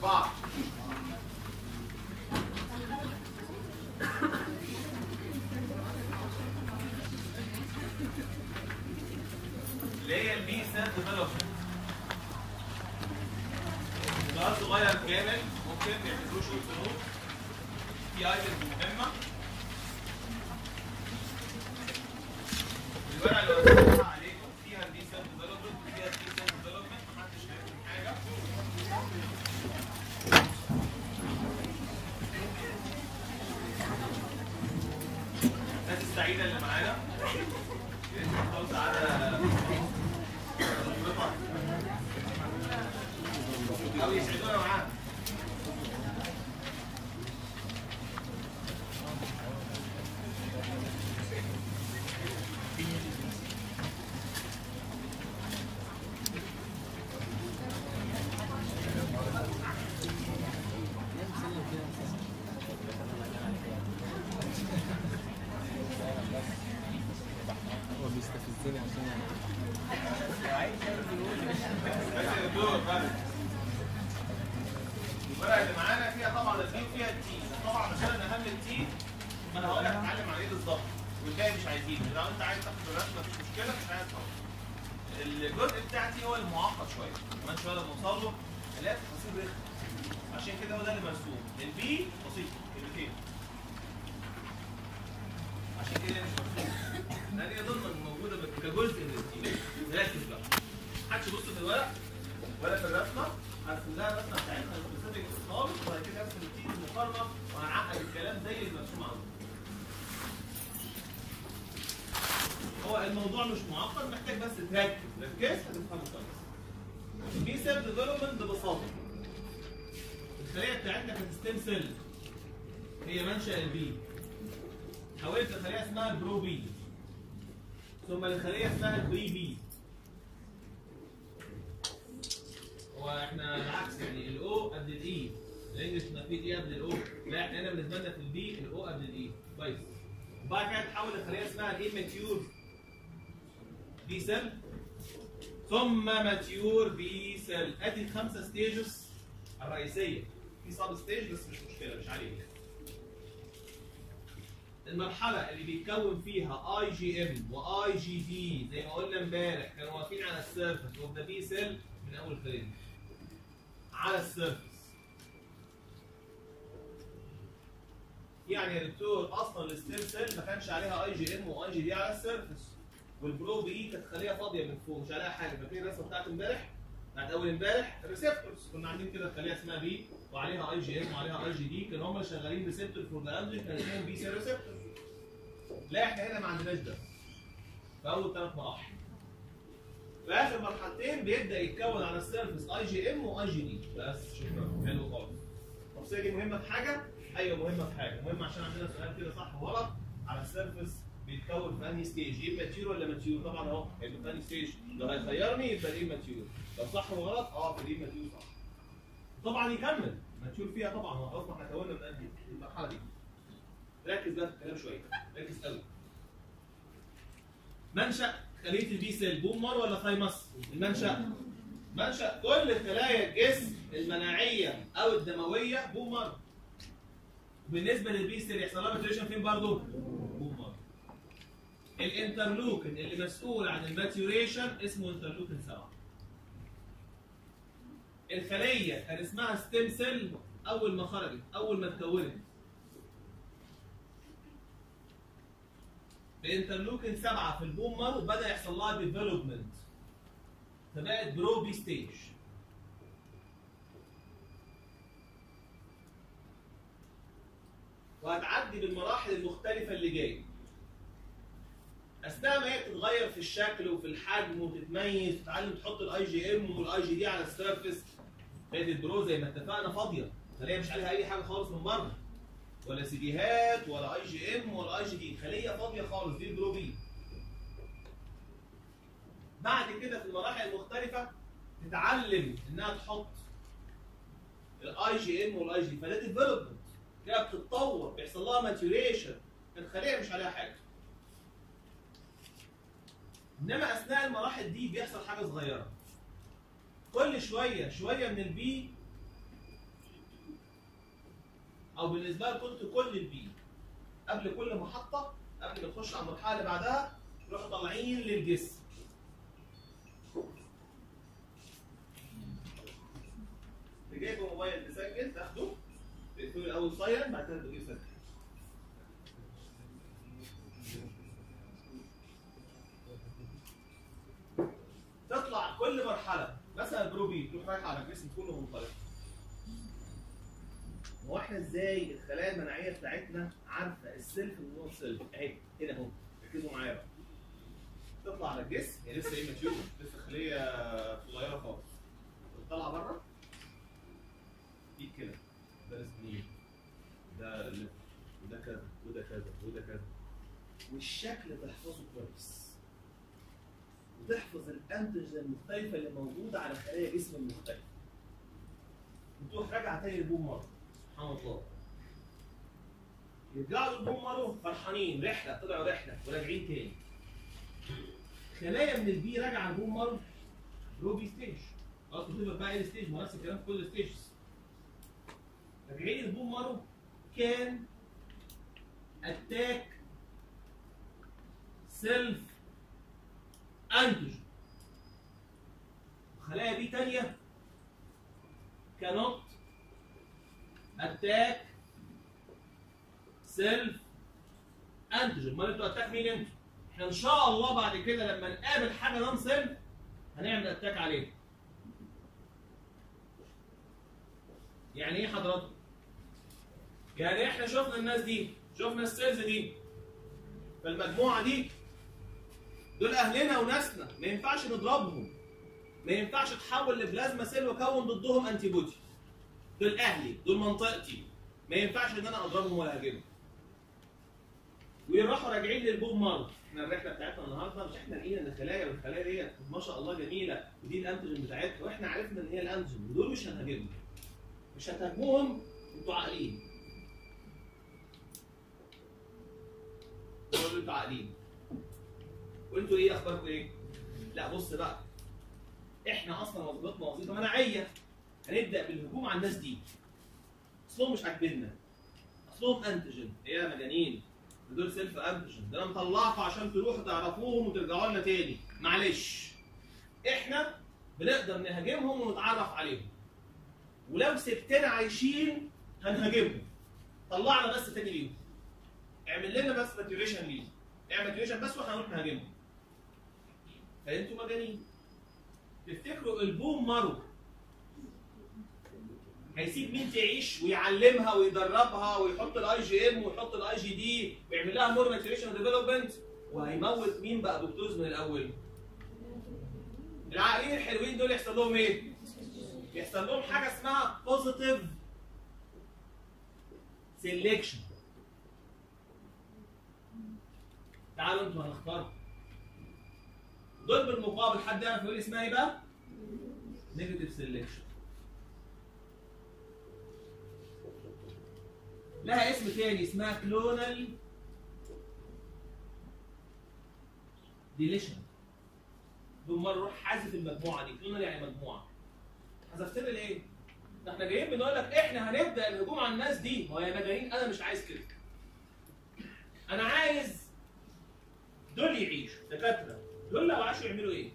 أربعة اللي هي البي سيل ديفلوبمنت سؤال صغير كامل ممكن نعملوه شورت نوت في ايتمز مهمة الورقة اللي قلتها عليكم فيها البي سيل ديفلوبمنت وفيها البي سيل ديفلوبمنت محدش هيفهم حاجة الناس السعيدة اللي معانا تحطوا على أو يسعدونا معانا هو بيستفزني عشان بس يا دكتور بس الورقه اللي معانا فيها طبعا البي وفيها التي طبعا عشان اهم التي ما انا هقول لك اتعلم على ايه بالظبط والباقي مش عايزين لو انت عايز تاخد الرسمه مفيش مشكله مش عايز تاخد الجزء بتاعتي هو المعقد شويه كمان شويه لما اوصل له الاقي تفاصيل رخمه عشان كده هو ده اللي مرسوم البي بسيط كلمتين عشان كده مش مرسوم لان هي ضمن موجوده كجزء من التي ركز بقى محدش يبص في الورق ولا في الرسمه هرسم لها الرسمه بتاعتنا سبيسيفيك خالص وبعد كده ارسم التي المقارنه وهنعقد الكلام زي اللي مرسوم عندنا هو الموضوع مش معقد محتاج بس تركز ركز هتفهمه كويس في سيل ديفلوبمنت ببساطه الخليه بتاعتنا كانت ستيم سيل هي منشا البي حولت لخليه اسمها البرو بي ثم لخليه اسمها البري بي هو احنا العكس يعني الاو قبل الاي الانجلش ما في الاي قبل الاو لا احنا هنا بالنسبه لنا في البي الاو قبل الاي كويس وبعد كده تحول لخليه اسمها الاي ماتيور بي سيل ثم ماتيور بي سيل ادي الخمسه ستيجز الرئيسيه في سب ستيج بس مش مشكله مش عليك المرحله اللي بيتكون فيها اي جي ام واي جي دي زي ما قلنا امبارح كانوا واقفين على السيرفس اوف ذا بي سيل من اول خليه على السيرفس يعني يا دكتور اصلا الستيم سيل ما كانش عليها اي جي ام واي جي دي على السيرفس والبرو بي كانت خليه فاضيه من فوق مش عليها حاجه فاكرين الرسمه بتاعت امبارح بتاعت اول امبارح الريسبتورز كنا عاملين كده خليه اسمها بي وعليها اي جي ام وعليها اي جي دي كانوا هم اللي شغالين ريسبتور فور ذا انجن كان اسمهم بي سي ريسبتور لا احنا هنا ما عندناش ده في اول ثلاث مراحل في اخر مرحلتين بيبدا يتكون على السيرفس اي جي ام واي جي دي بس شكرا حلو خالص التفصيله دي مهمه في حاجه ايوه مهمه في حاجه مهمه عشان عندنا سؤال كده صح وغلط على السيرفس بيتكون في انهي ستيج ايه ماتيور ولا ماتيور طبعا اهو هيبقى في انهي ستيج لو هيخيرني يبقى ايه ماتيور لو صح وغلط اه في دي ماتيور صح طبعا يكمل ماتيور فيها طبعا هو خلاص ما احنا كونا من انهي المرحله دي ركز بقى في الكلام شويه ركز قوي منشا خليه البي سيل بومر ولا ثايمس المنشا منشا كل خلايا الجسم المناعيه او الدمويه بومر بالنسبه للبي سيل يحصل لها ماتيوريشن فين برضه بومر الانترلوكن اللي مسؤول عن الماتيوريشن اسمه انترلوكن 7 الخليه كان اسمها ستيم سيل اول ما خرجت اول ما اتكونت بانترلوكن 7 في البومر وبدا يحصل لها ديفلوبمنت فبقت برو بي ستيج وهتعدي بالمراحل المختلفة اللي جاية. أثناء ما هي بتتغير في الشكل وفي الحجم وتتميز وتتعلم تحط الاي جي ام والاي جي دي على السيرفس بقت البرو زي ما اتفقنا فاضية، خلية مش عليها أي حاجة خالص من بره. ولا سي ديهات ولا اي جي ام ولا اي جي دي، خلية فاضية خالص دي البرو بي. بعد كده في المراحل المختلفة تتعلم انها تحط الاي جي ام والاي جي فده ديفلوبمنت كده بتتطور بيحصل لها ماتيوريشن الخليه مش عليها حاجه انما اثناء المراحل دي بيحصل حاجه صغيره كل شويه شويه من البي او بالنسبه لكم انتوا كل البي قبل كل محطه قبل ما تخش على المرحله اللي بعدها تروحوا طالعين للجسم اللي جايبه موبايل تسجل تاخده تقفله الاول سايلنت بعد كده تجيب سجل تطلع كل مرحله مثلا بروبي تروح رايح على الجسم كله منطلق هو احنا ازاي الخلايا المناعيه بتاعتنا عارفه السيلف من نوع سيلف اهي هنا اهو ركزوا معايا بقى تطلع على الجسم هي لسه ايه ماتيور لسه خليه صغيره خالص طالعه بره دي كده ده السنين ده الليفت وده كذا وده كذا وده كذا والشكل تحفظه كويس وتحفظ الانتجه المختلفه اللي موجوده على خلايا جسم المختلف وتروح راجعه تاني للبوم مره سبحان الله يرجعوا للبوم مره فرحانين رحله طلعوا رحله وراجعين تاني خلايا من البي راجعه للبوم مره روبي ستيج خلاص بتبقى بقى ايه ستيج ما نفس الكلام في كل ستيجز راجعين البوم مارو كان اتاك سيلف انتج خلايا بي تانية كانت اتاك سيلف انتج امال انتوا اتاك مين انتوا؟ احنا ان شاء الله بعد كده لما نقابل حاجه نون سيلف هنعمل اتاك عليها يعني ايه حضراتكم؟ يعني احنا شفنا الناس دي شفنا السيلز دي فالمجموعه دي دول اهلنا وناسنا ما ينفعش نضربهم ما ينفعش تحول لبلازما سيل واكون ضدهم انتي بودي دول اهلي دول منطقتي ما ينفعش ان انا اضربهم ولا اهاجمهم ويروحوا راجعين للبوب مارو احنا الرحله بتاعتنا النهارده مش احنا لقينا ان الخلايا والخلايا ديت ما شاء الله جميله ودي الانتيجين بتاعتها واحنا عرفنا ان هي الانتيجين ودول مش هنهاجمهم مش هتهاجموهم انتوا عاقلين بقول انتوا عاقلين وانتوا ايه اخباركم ايه؟ لا بص بقى احنا اصلا وظيفتنا وظيفه مناعيه هنبدا بالهجوم على الناس دي اصلهم مش عاجبيننا اصلهم انتيجين ايه يا مجانين دول سيلف انتيجين ده انا مطلعكم عشان تروحوا تعرفوهم وترجعوا لنا تاني معلش احنا بنقدر نهاجمهم ونتعرف عليهم ولو سبتنا عايشين هنهاجمهم طلعنا بس تاني ليهم اعمل لنا بس ماتيوريشن ليهم اعمل ماتيوريشن بس واحنا هنروح نهاجمهم فانتوا مجانين تفتكروا البوم مارو هيسيب مين تعيش ويعلمها ويدربها ويحط الاي جي ام ويحط الاي جي دي ويعمل لها مور ماتيوريشن وديفلوبمنت وهيموت مين بقى دكتوز من الاول العاقلين الحلوين دول يحصل لهم ايه؟ يحصل لهم حاجه اسمها بوزيتيف سيلكشن تعالوا انتوا هنختار دول بالمقابل حد يعرف يقول لي اسمها ايه بقى؟ نيجاتيف سيلكشن لها اسم تاني اسمها كلونال ديليشن دول مره روح حذف المجموعه دي كلونال يعني مجموعه حذفت لي ليه؟ ده احنا جايين بنقول لك احنا هنبدا الهجوم على الناس دي ما هو يا مجانين انا مش عايز كده انا عايز دول يعيشوا دكاتره دول لو عاشوا يعملوا ايه؟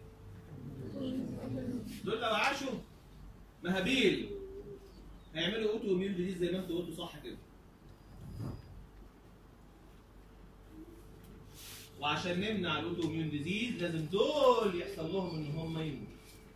دول لو عاشوا مهابيل هيعملوا اوتو اميون ديزيز زي ما انتوا قلتوا صح كده وعشان نمنع الاوتو اميون ديزيز لازم دول يحصل لهم ان هم يموتوا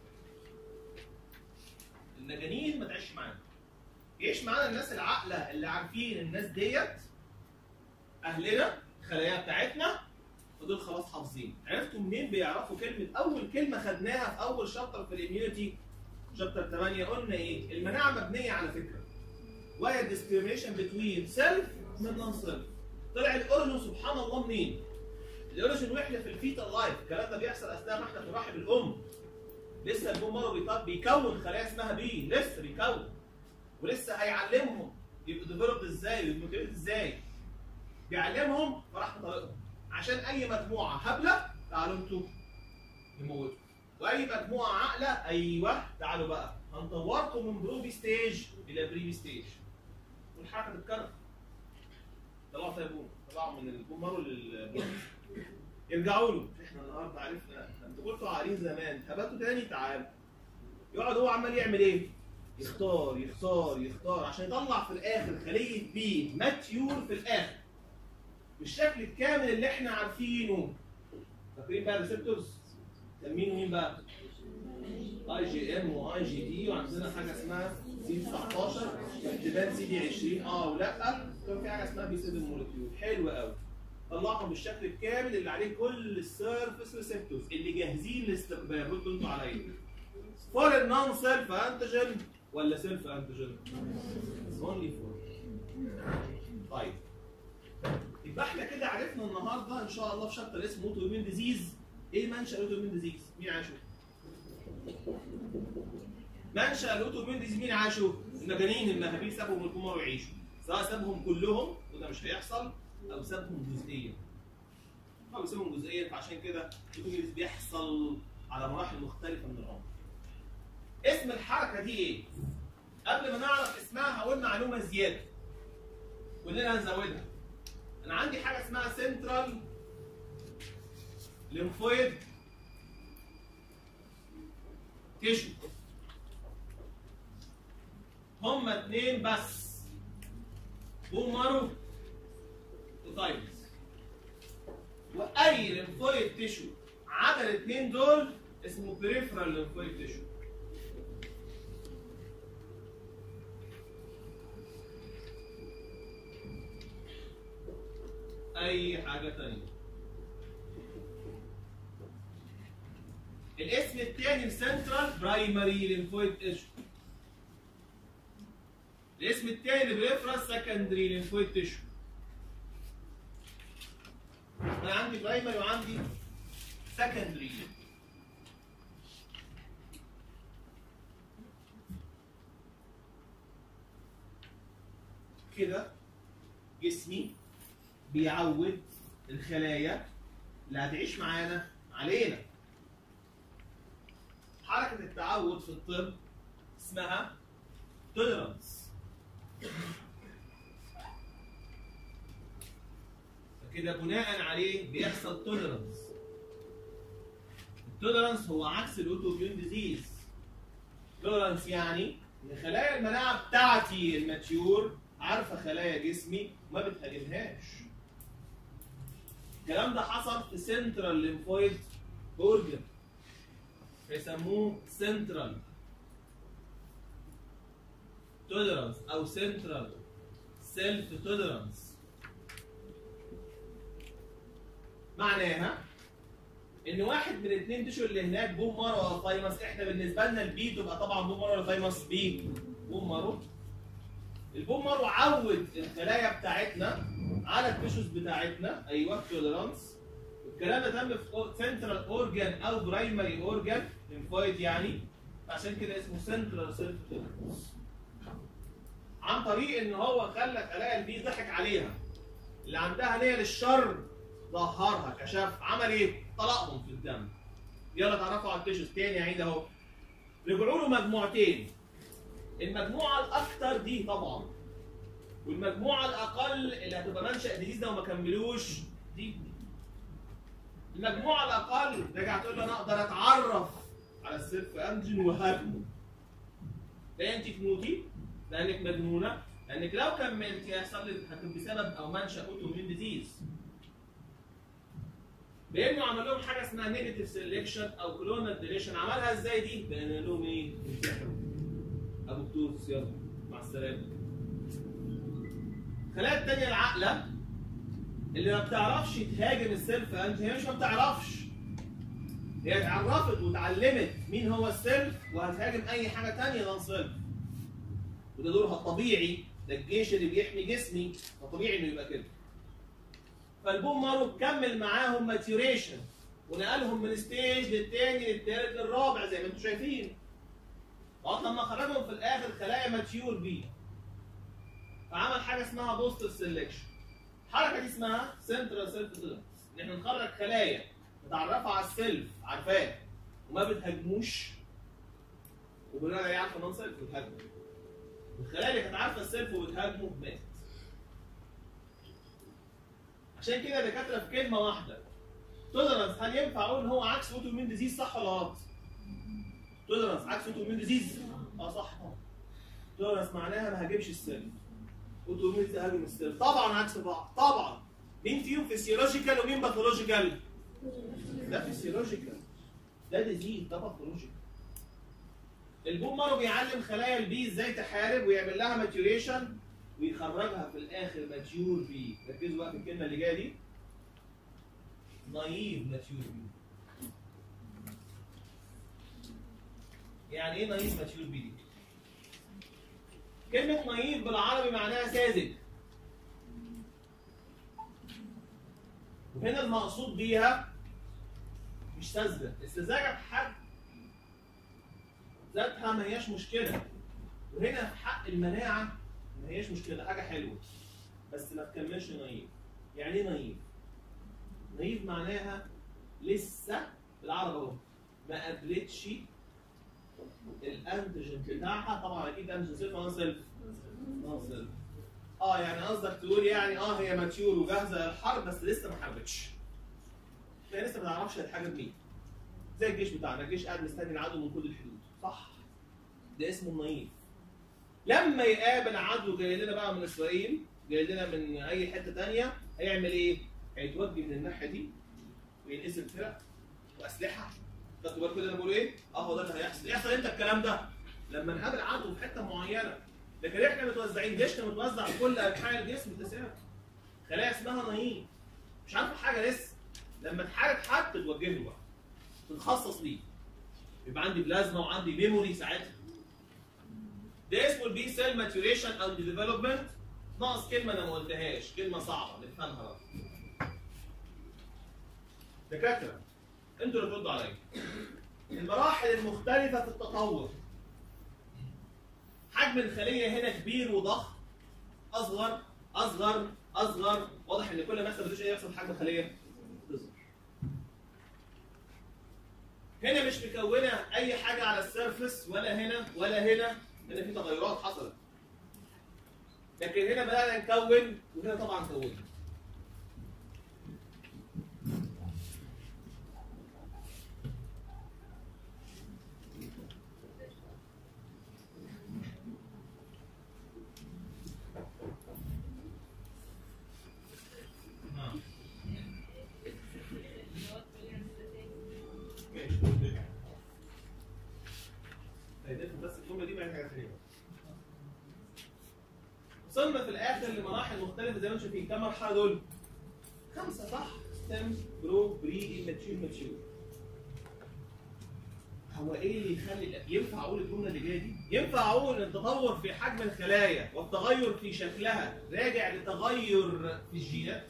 المجانين ما تعيش معانا يعيش معانا الناس العاقله اللي عارفين الناس ديت اهلنا الخلايا بتاعتنا ودول خلاص حافظين عرفتوا منين بيعرفوا كلمه اول كلمه خدناها في اول شابتر في الاميونيتي شابتر 8 قلنا ايه المناعه مبنيه على فكره وهي ديسكريميشن بتوين سيلف من نون سيلف طلع الاوريجن سبحان الله منين الاوريجن واحنا في الفيتال لايف الكلام ده بيحصل اثناء ما احنا في رحم الام لسه البوم مره بيطب- بيكون خلايا اسمها بي لسه بيكون ولسه هيعلمهم يبقوا ديفلوبد ازاي ويبقوا ازاي بيعلمهم فراح طريقهم عشان اي مجموعه هبله تعالوا انتوا نموتوا واي مجموعه عاقله ايوه تعالوا بقى هنطوركم من بروبي ستيج الى بريبي ستيج الحركه تتكرر طلعوا طيبون طلعوا من البومارو للبلوك يرجعوا له احنا النهارده عرفنا انتوا قلتوا عارين زمان هباتوا تاني تعالوا يقعد هو عمال يعمل ايه؟ يختار يختار يختار عشان يطلع في الاخر خليه بي ماتيور في الاخر بالشكل الكامل اللي احنا عارفينه فاكرين بقى الريسبتورز؟ سمينه مين بقى؟ اي جي ام واي جي دي وعندنا حاجه اسمها سي 19 احتمال سي دي 20 اه ولا كان في حاجه اسمها بي 7 مولكيول حلو قوي طلعهم بالشكل الكامل اللي عليه كل السيرفيس ريسبتورز اللي جاهزين للاستقبال ردوا انتوا عليا فور النون سيلف انتيجين ولا سيلف انتيجين؟ اونلي فور طيب يبقى احنا كده عرفنا النهارده ان شاء الله في شابتر اسمه اوتو امين ديزيز ايه منشا الاوتو امين ديزيز؟ مين عاشوا؟ منشا الاوتو امين ديزيز مين عاشوا؟ المجانين المهابيل سابهم الكمار ويعيشوا سواء سابهم كلهم وده مش هيحصل او سابهم جزئيا او بيسيبهم جزئيا فعشان كده الاوتو بيحصل على مراحل مختلفه من العمر اسم الحركه دي ايه؟ قبل ما نعرف اسمها هقول معلومه زياده كلنا هنزودها انا عندي حاجه اسمها سنترال ليمفويد تيشو هما اتنين بس بومارو وتايمس واي ليمفويد تيشو عدا الاثنين دول اسمه بريفرال ليمفويد تيشو اي حاجه تانية الاسم الثاني سنترال برايمري ليمفويد تيشو الاسم الثاني بريفرال سكندري ليمفويد تيشو انا عندي برايمري وعندي سكندري كده جسمي بيعود الخلايا اللي هتعيش معانا علينا حركة التعود في الطب اسمها توليرانس فكده بناء عليه بيحصل توليرانس التوليرانس هو عكس الاوتوميون ديزيز توليرانس يعني ان خلايا المناعه بتاعتي الماتيور عارفه خلايا جسمي وما بتهاجمهاش الكلام ده حصل في سنترال ليمفويد اورجن بيسموه سنترال توليرانس او سنترال سيلف توليرانس معناها ان واحد من الاثنين تشو اللي هناك بوم مارو ولا ثايمس احنا بالنسبه لنا البي تبقى طبعا بوم مارو ولا ثايمس بي بوم مارو البوم مارو عود الخلايا بتاعتنا على التيشوز بتاعتنا ايوه توليرانس الكلام ده تم في سنترال اورجان او برايمري اورجان ليمفويد يعني عشان كده اسمه سنترال سيلف توليرانس عن طريق ان هو خلى خلايا البي ضحك عليها اللي عندها نيه للشر ظهرها كشف عمل ايه؟ طلقهم في الدم يلا تعرفوا على التيشوز تاني عيد اهو رجعوا له مجموعتين المجموعه الاكثر دي طبعا والمجموعه الاقل اللي هتبقى منشا ديزيز ده وما كملوش دي المجموعه الاقل رجع تقول له انا اقدر اتعرف على السيلف انجن وهاجمه لا انت تموتي لانك مجنونه لانك لو كملت هيحصل لك هتبقى بسبب او منشا اوتومين ديزيز بانه عمل لهم حاجه اسمها نيجاتيف سيلكشن او كلونال ديليشن عملها ازاي دي؟ بان لهم ايه؟ ابو كتوس يلا مع السلامه الخلايا التانية العاقلة اللي ما بتعرفش تهاجم السيلف انت هي مش ما بتعرفش هي اتعرفت واتعلمت مين هو السيلف وهتهاجم اي حاجة تانية نون سيلف وده دورها الطبيعي ده الجيش اللي بيحمي جسمي فطبيعي انه يبقى كده فالبوم مارو كمل معاهم ماتيوريشن ونقلهم من ستيج للتاني للتالت للرابع زي ما انتم شايفين لغايه لما خرجهم في الاخر خلايا ماتيور بيه فعمل حاجه اسمها بوستر سيلكشن الحركه دي اسمها سنترال سيلف توليرنس ان احنا نخرج خلايا متعرفه على السيلف عارفاه وما بتهاجموش وبناء عليه عارفه نون سيلف بتهاجم الخلايا اللي كانت عارفه السيلف وبتهاجمه ماتت عشان كده الدكاتره في كلمه واحده تولرانس هل ينفع اقول ان هو عكس اوتو مين ديزيز صح ولا غلط؟ تولرانس عكس اوتو مين ديزيز اه صح تولرانس معناها ما هاجمش السيلف اوتو مين ديزيز هاجم السيلف طبعا عكس بعض طبعا مين فيهم فيسيولوجيكال ومين باثولوجيكال؟ ده فيسيولوجيكال ده ديزيز ده باثولوجيكال البوم مارو بيعلم خلايا البي ازاي تحارب ويعمل لها ماتيوريشن ويخرجها في الاخر ماتيور بي ركزوا بقى في الكلمه اللي جايه دي نايف ماتيور بي يعني ايه نايف ماتيور بي دي؟ كلمة نايف بالعربي معناها ساذج وهنا المقصود بيها مش ساذجة السذاجة في حد ذاتها ما هياش مشكلة وهنا في حق المناعة ما هياش مشكلة حاجة حلوة بس ما تكملش نايف يعني ايه نايف؟ نايف معناها لسه بالعربي اهو ما قابلتش الانتيجين بتاعها طبعا اكيد انتيجين سيلف نون سيلف نون سيلف اه يعني قصدك تقول يعني اه هي ماتيور وجاهزه للحرب بس لسه ما حاربتش هي لسه ما تعرفش هتحارب مين زي الجيش بتاعنا الجيش قاعد مستني العدو من كل الحدود صح ده اسمه النايف لما يقابل عدو جاي لنا بقى من اسرائيل جاي لنا من اي حته تانية هيعمل ايه؟ هيتوجه من الناحيه دي وينقسم فرق واسلحه خدتوا بالكم كده انا بقول ايه؟ اه هو ده اللي هيحصل يحصل امتى الكلام ده؟ لما نقابل عدو في حته معينه لكن احنا متوزعين جيشنا متوزع في كل انحاء الجسم بالتساوي خلايا اسمها نايف مش عارفه حاجه لسه لما تحارب حد توجه له بقى تتخصص ليه يبقى عندي بلازما وعندي ميموري ساعتها ده اسمه البي سيل ماتوريشن او ديفلوبمنت ناقص كلمه انا ما قلتهاش كلمه صعبه نفهمها بقى دكاتره انتوا اللي تردوا عليا المراحل المختلفه في التطور حجم الخليه هنا كبير وضخم اصغر اصغر اصغر واضح ان كل ما يحصل بدوش ايه يحصل في حجم الخليه تصغر هنا مش مكونه اي حاجه على السيرفس ولا هنا ولا هنا هنا في تغيرات حصلت لكن هنا بدانا نكون وهنا طبعا كونا آه. ماشي هيدفع بس الجمله دي بعد حاجه ثانيه وصلنا في الاخر لمراحل مختلفه زي ما انتم شايفين كم مرحله دول؟ خمسه صح؟ ستيم برو بري ماتشور ماتشور هو ايه اللي يخلي ينفع اقول الجمله اللي جايه دي؟ ينفع اقول ان التطور في حجم الخلايا والتغير في شكلها راجع لتغير في الجينات؟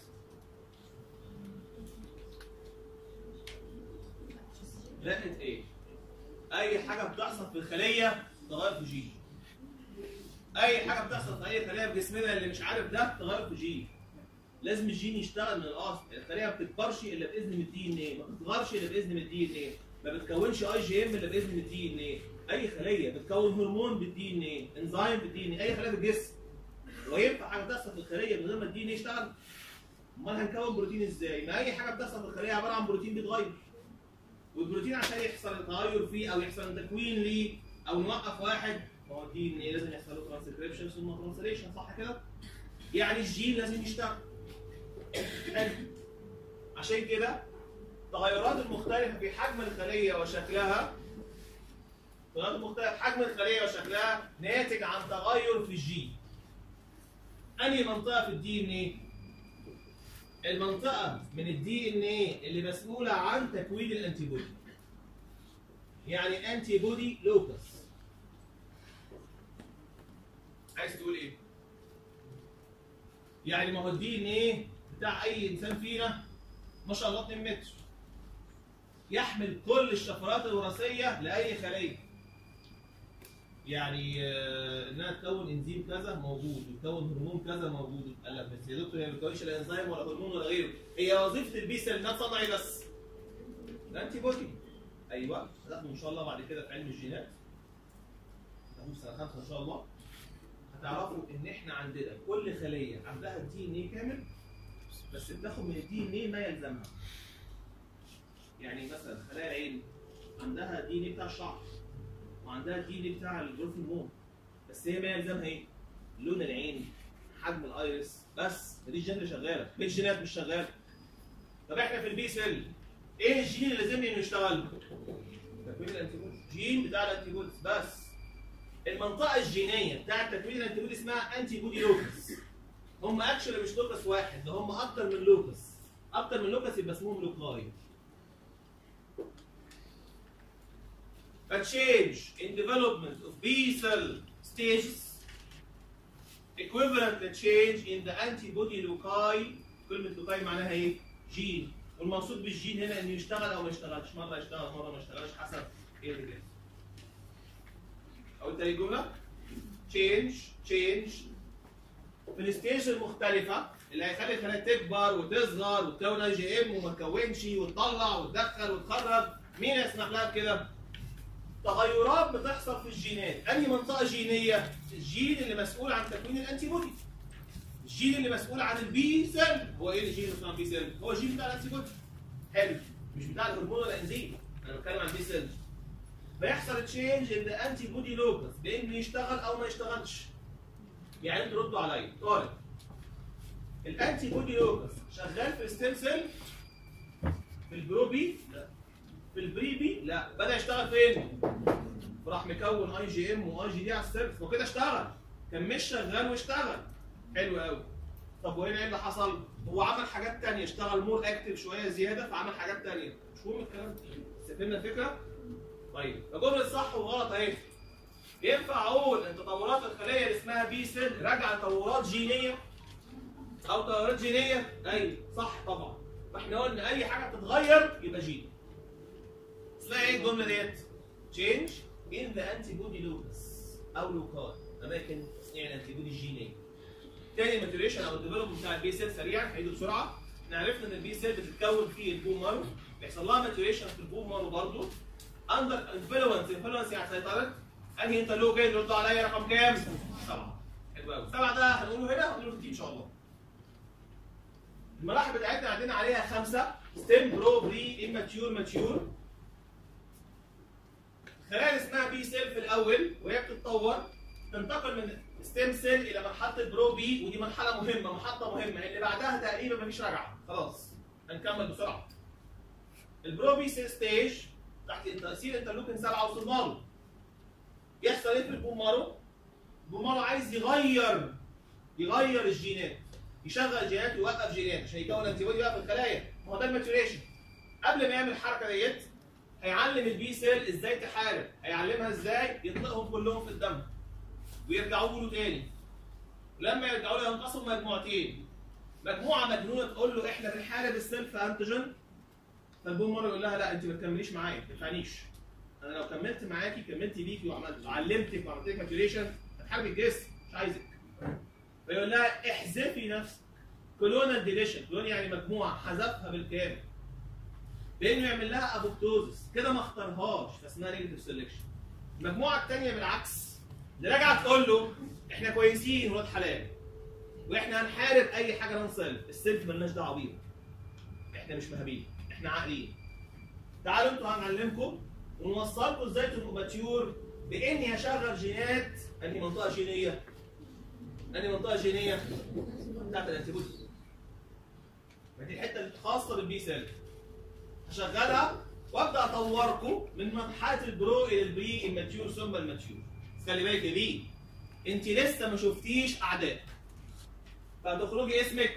لقيت ايه؟ اي حاجه بتحصل في الخليه تغير في جين اي حاجه بتحصل في اي خليه في جسمنا اللي مش عارف ده تغير في جين لازم الجين يشتغل من الاصل الخليه ما بتكبرش الا باذن من الدي ان ايه ما بتكبرش الا باذن من الدي ان ايه ما بتكونش اي جي ام الا باذن من الدي ان ايه اي خليه بتكون هرمون بالدي ان ايه انزيم بالدي ان ايه اي خليه في الجسم هو ينفع حاجه تحصل في الخليه من غير ما الدي ان ايه يشتغل امال هنكون بروتين ازاي ما اي حاجه بتحصل في الخليه عباره عن بروتين بيتغير والبروتين عشان يحصل تغير فيه او يحصل تكوين ليه او نوقف واحد ما هو الدي ان ايه لازم يحصل له ترانسكريبشن ثم ترانسليشن صح كده؟ يعني الجين لازم يشتغل حلو عشان كده التغيرات المختلفة في حجم الخلية وشكلها التغيرات المختلفة في حجم الخلية وشكلها ناتج عن تغير في الجين أنهي منطقة في الدي ان ايه؟ المنطقة من الدي ان ايه اللي مسؤولة عن تكوين الانتي بودي. يعني انتي بودي لوكس. عايز تقول ايه؟ يعني ما هو الدي ان ايه بتاع اي انسان فينا ما شاء الله 2 متر. يحمل كل الشفرات الوراثية لأي خلية. يعني آه، انها تكون انزيم كذا موجود وتكون هرمون كذا موجود قال لك بس يا دكتور هي ما بتكونش لا انزيم ولا هرمون ولا غيره هي وظيفه البي سيل انها تصنع ايه بس؟ الانتي بودي ايوه هتاخده ان شاء الله بعد كده في علم الجينات هتاخده في سنه خمسه ان شاء الله تعرفوا ان احنا عندنا كل خليه عندها الدي ان ايه كامل بس بتاخد من الدي ان ايه ما يلزمها يعني مثلا خلايا العين عندها الدي ان ايه بتاع الشعر وعندها الدي ان ايه بتاع الجروث هرمون بس هي ما يلزمها ايه؟ لون العين حجم الايرس بس دي الجين اللي شغاله ليه الجينات مش شغاله طب احنا في البي سيل ايه الجين اللي لازمني انه يشتغل؟ تكوين الانتيبودي جين بتاع الانتيبودي بس المنطقه الجينيه بتاعت تكوين الانتيبودي اسمها انتي بودي لوكس هم اكشولي مش لوكس واحد ده هم اكتر من لوكس اكتر من لوكس يبقى اسمهم لوكاي A change in development of B cell stages equivalent to change in the antibody loci كلمة لوكاي معناها ايه؟ جين والمقصود بالجين هنا انه يشتغل او ما يشتغلش مرة يشتغل مرة ما يشتغلش حسب ايه اللي جاي أقول تاني الجملة change change في الستيج المختلفة اللي هيخلي الخلايا تكبر وتصغر وتكون اي جي ام وما تكونش وتطلع وتدخل وتخرج مين يسمح لها بكده؟ تغيرات بتحصل في الجينات، أنهي منطقة جينية؟ الجين اللي مسؤول عن تكوين الأنتي بودي. الجين اللي مسؤول عن البي سيل، هو إيه الجين اللي مسؤول عن البي سيل؟ هو الجين بتاع الأنتي بودي. حلو، مش بتاع الهرمون ولا الأنزيم، أنا بتكلم عن البي سيل. فيحصل تشينج ان انتي بودي لوكس بانه يشتغل او ما يشتغلش. يعني انتوا ردوا عليا، طارق. الانتي بودي لوكس شغال في الستيم سيل في البروبي لا في البريبي لا بدا يشتغل فين راح مكون اي جي ام واي جي دي على السيرفس وكده اشتغل كان مش شغال واشتغل حلو قوي طب وهنا ايه اللي حصل هو عمل حاجات تانية اشتغل مور اكتف شويه زياده فعمل حاجات تانية مش مهم الكلام ده بس فهمنا الفكره طيب الجمله الصح وغلط اهي ينفع اقول ان تطورات الخليه اللي اسمها بي سيل راجعه تطورات جينيه او تغيرات جينيه ايوه صح طبعا واحنا قلنا اي حاجه بتتغير يبقى جين اسمها ايه الجمله ديت change in the antibody locus او لوكال اماكن تصنيع الانتيبودي الجينيه تاني ماتوريشن او الديفلوبمنت بتاع البي سيل سريعا هيدوا بسرعه احنا عرفنا ان البي سيل بتتكون في البوم مارو بيحصل لها ماتوريشن في البوم مارو برضه اندر انفلونس انفلونس يعني سيطره انهي انترلوكين رد عليا رقم كام؟ سبعه حلو قوي سبعه ده هنقوله هنا هنقوله في ان شاء الله المراحل بتاعتنا عندنا عليها خمسه ستيم برو بري اماتيور ماتيور الخلايا اللي اسمها بي سيل في الاول وهي بتتطور تنتقل من ستيم سيل الى مرحله برو بي ودي مرحله مهمه محطه مهمه اللي بعدها تقريبا مفيش رجعه خلاص هنكمل بسرعه البرو بي سيل ستيج تحت تاثير انترلوكين 7 وصلنا له يحصل ايه في البومارو؟ البومارو عايز يغير يغير الجينات يشغل جينات ويوقف جينات عشان يكون انتي بودي بقى في الخلايا ما هو ده الماتوريشن قبل ما يعمل الحركه ديت هيعلم البي سيل ازاي تحارب هيعلمها ازاي يطلقهم كلهم في الدم ويرجعوا له تاني لما يرجعوا له ينقسموا مجموعتين مجموعه مجنونه تقول له احنا بنحارب السيلف انتيجين فالبوم مره يقول لها لا انت ما تكمليش معايا ما تنفعنيش انا لو كملت معاكي كملت بيكي وعملت علمتك وعملت لك ماتوريشن هتحارب الجسم مش عايزك فيقول لها احذفي نفسك كلونال ديليشن كلون يعني مجموعه حذفها بالكامل لانه يعمل لها ابوبتوزس كده ما اختارهاش فاسمها نيجاتيف سelection المجموعه الثانيه بالعكس اللي راجعه تقول له احنا كويسين ولاد حلال واحنا هنحارب اي حاجه نون سيلف السيلف مالناش دعوه بيها احنا مش مهابين احنا عاقلين تعالوا انتوا هنعلمكم ونوصلكم ازاي تبقوا ماتيور باني هشغل جينات انهي منطقه جينيه انهي منطقه جينيه بتاعت الانتيبودي ما دي الحته الخاصه بالبي سيل هشغلها وابدا اطوركم من مرحله البرو الى البري الماتيور ثم الماتيور بس خلي بالك يا بي انت لسه ما شفتيش اعداء فهتخرجي اسمك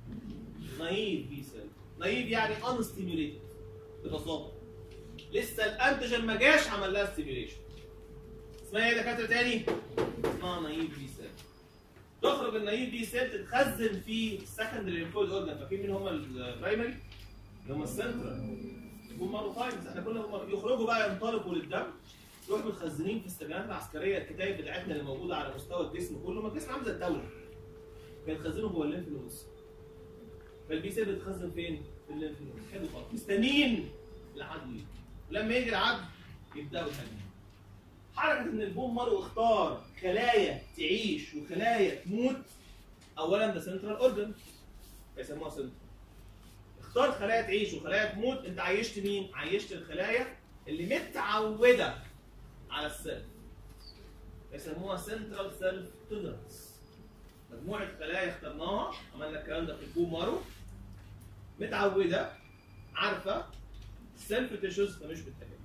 نايف بي سيل نايف يعني ان ستيميوليتد ببساطه لسه الانتيجين ما جاش عمل لها ستيميوليشن اسمها ايه يا دكاتره تاني؟ اسمها نايف بي سيل تخرج النايف بي سيل تتخزن في السكندري ليمفويد اورجان فاكرين مين هم البرايمري؟ اللي هم السنترال والماروفايمز احنا كنا هم يخرجوا بقى ينطلقوا للدم يروحوا متخزنين في السجنات العسكريه الكتائب بتاعتنا اللي موجوده على مستوى الجسم كله ما الجسم عامل زي الدوله بيتخزنوا جوه الليمف نودز فالبي سي بيتخزن فين؟ في الليمف نودز حلو خالص مستنيين العدو يجي لما يجي العدو يبداوا يهاجموا حركه ان البوم مارو اختار خلايا تعيش وخلايا تموت اولا ده سنترال اورجن يسموها سنترال اختار خلايا تعيش وخلايا تموت انت عيشت مين؟ عيشت الخلايا اللي متعوده على السيلف يسموها سنترال سيلف تولرنس مجموعه خلايا اخترناها عملنا الكلام ده في البوم مارو متعوده عارفه السيلف تيشوز فمش بتتكلم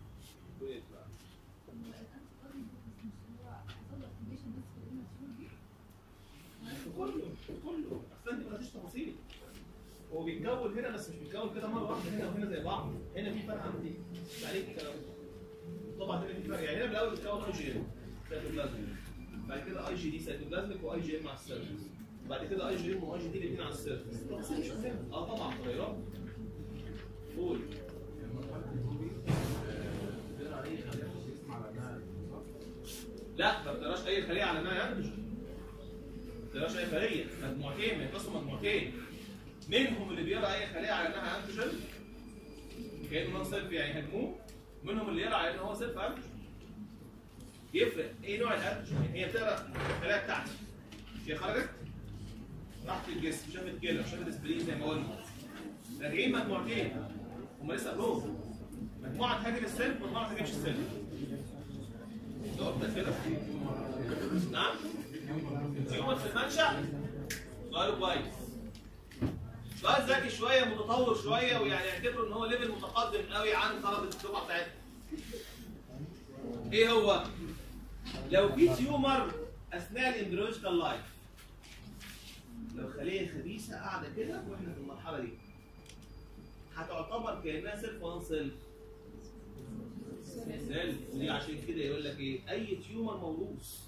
في كله في كله اصل انت ما خدتش تفاصيل هو بيتكون هنا بس مش بيتكون كده مره واحده هنا وهنا زي بعض هنا في فرق عندي مش عليك الكلام ده. طبعا هنا في فرق يعني هنا من الاول بيتكون اي جي ام سيتوبلازميك بعد كده اي جي دي سيتوبلازميك واي جي ام على السيرفس بعد كده اي جي ام واي جي دي الاثنين على السيرفس التفاصيل مش مهمه اه طبعا تغيرات قول لا ما بتقراش اي خليه على انها ينتج ما بتقراش اي خليه مجموعتين بينقسموا مجموعتين منهم اللي بيقرا اي خليه على انها انتيجين كانه نون سيلف يعني هجموه منهم اللي يقرا على ان هو سيلف انتيجين يفرق ايه نوع الانتيجين هي بتقرا الخلايا بتاعتي هي خرجت راحت الجسم شافت كده شافت سبرين زي ما قلنا راجعين مجموعتين هم لسه قبلهم مجموعه تهاجم السيلف ومجموعه ما تهاجمش السيلف ده كده نعم يوم في المنشأ قالوا كويس سؤال ذكي شويه متطور شويه ويعني اعتبروا ان هو ليفل متقدم قوي عن طلبه الدفعه بتاعتنا. ايه هو؟ لو في تيومر اثناء الامبريولوجيكال لايف لو خليه خبيثه قاعده كده واحنا في المرحله دي هتعتبر كانها سيلف وان سيلف سيلف ودي عشان كده يقول لك ايه؟ اي تيومر موروث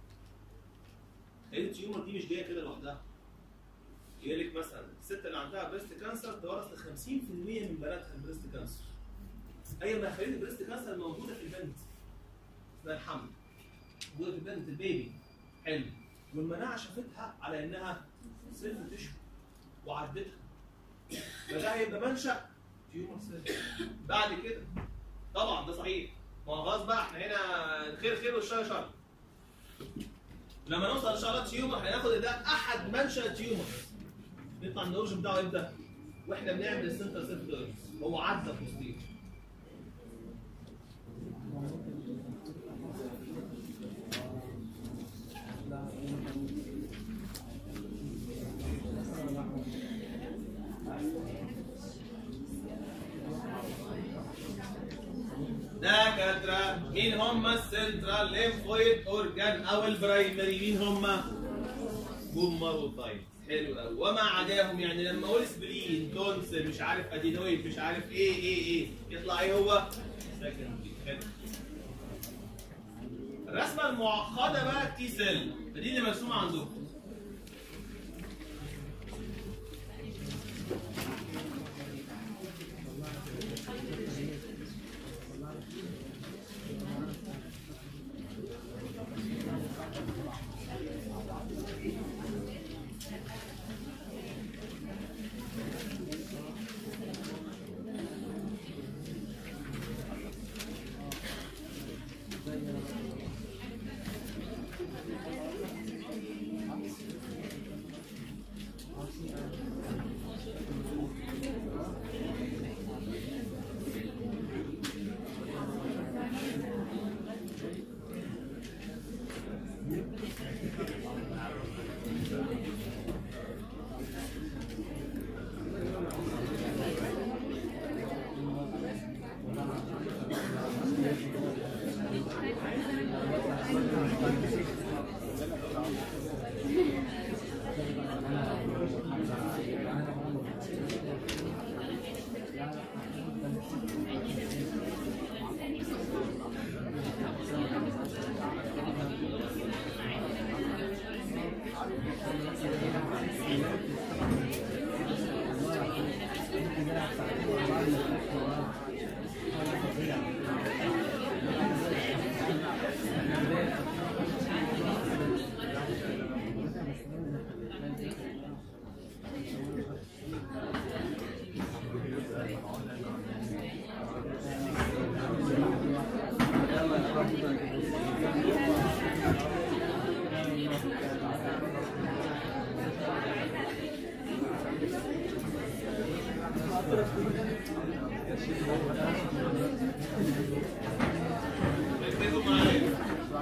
اي تيومر دي مش جايه كده لوحدها يقول لك مثلا الست اللي عندها بريست كانسر تورث ل 50% من بناتها البريست كانسر. اي ما خليه البريست كانسر موجوده في البنت اثناء الحمل. موجوده في البنت البيبي. حلو. والمناعه شافتها على انها سيلف تشو وعدتها. فده هيبقى منشا تيومر سيل. بعد كده طبعا ده صحيح. ما هو خلاص بقى احنا هنا الخير خير والشر شر. لما نوصل لشغلات تيومر هناخد ده احد منشا تيومر. نطلع من الاورجن بتاعه امتى؟ واحنا بنعمل السنتر سيلف دورس هو عدى في وسطينا دكاترة مين هم السنترال ليمفويد اورجان او البرايمري مين هم؟ بوماروتايب حلو قوي وما عداهم يعني لما اقول سبلين تونسل مش عارف ادينويد مش عارف ايه ايه ايه يطلع ايه هو؟ سكندري حلو الرسمه المعقده بقى التي سيل فدي اللي مرسومه عندكم ركزوا معايا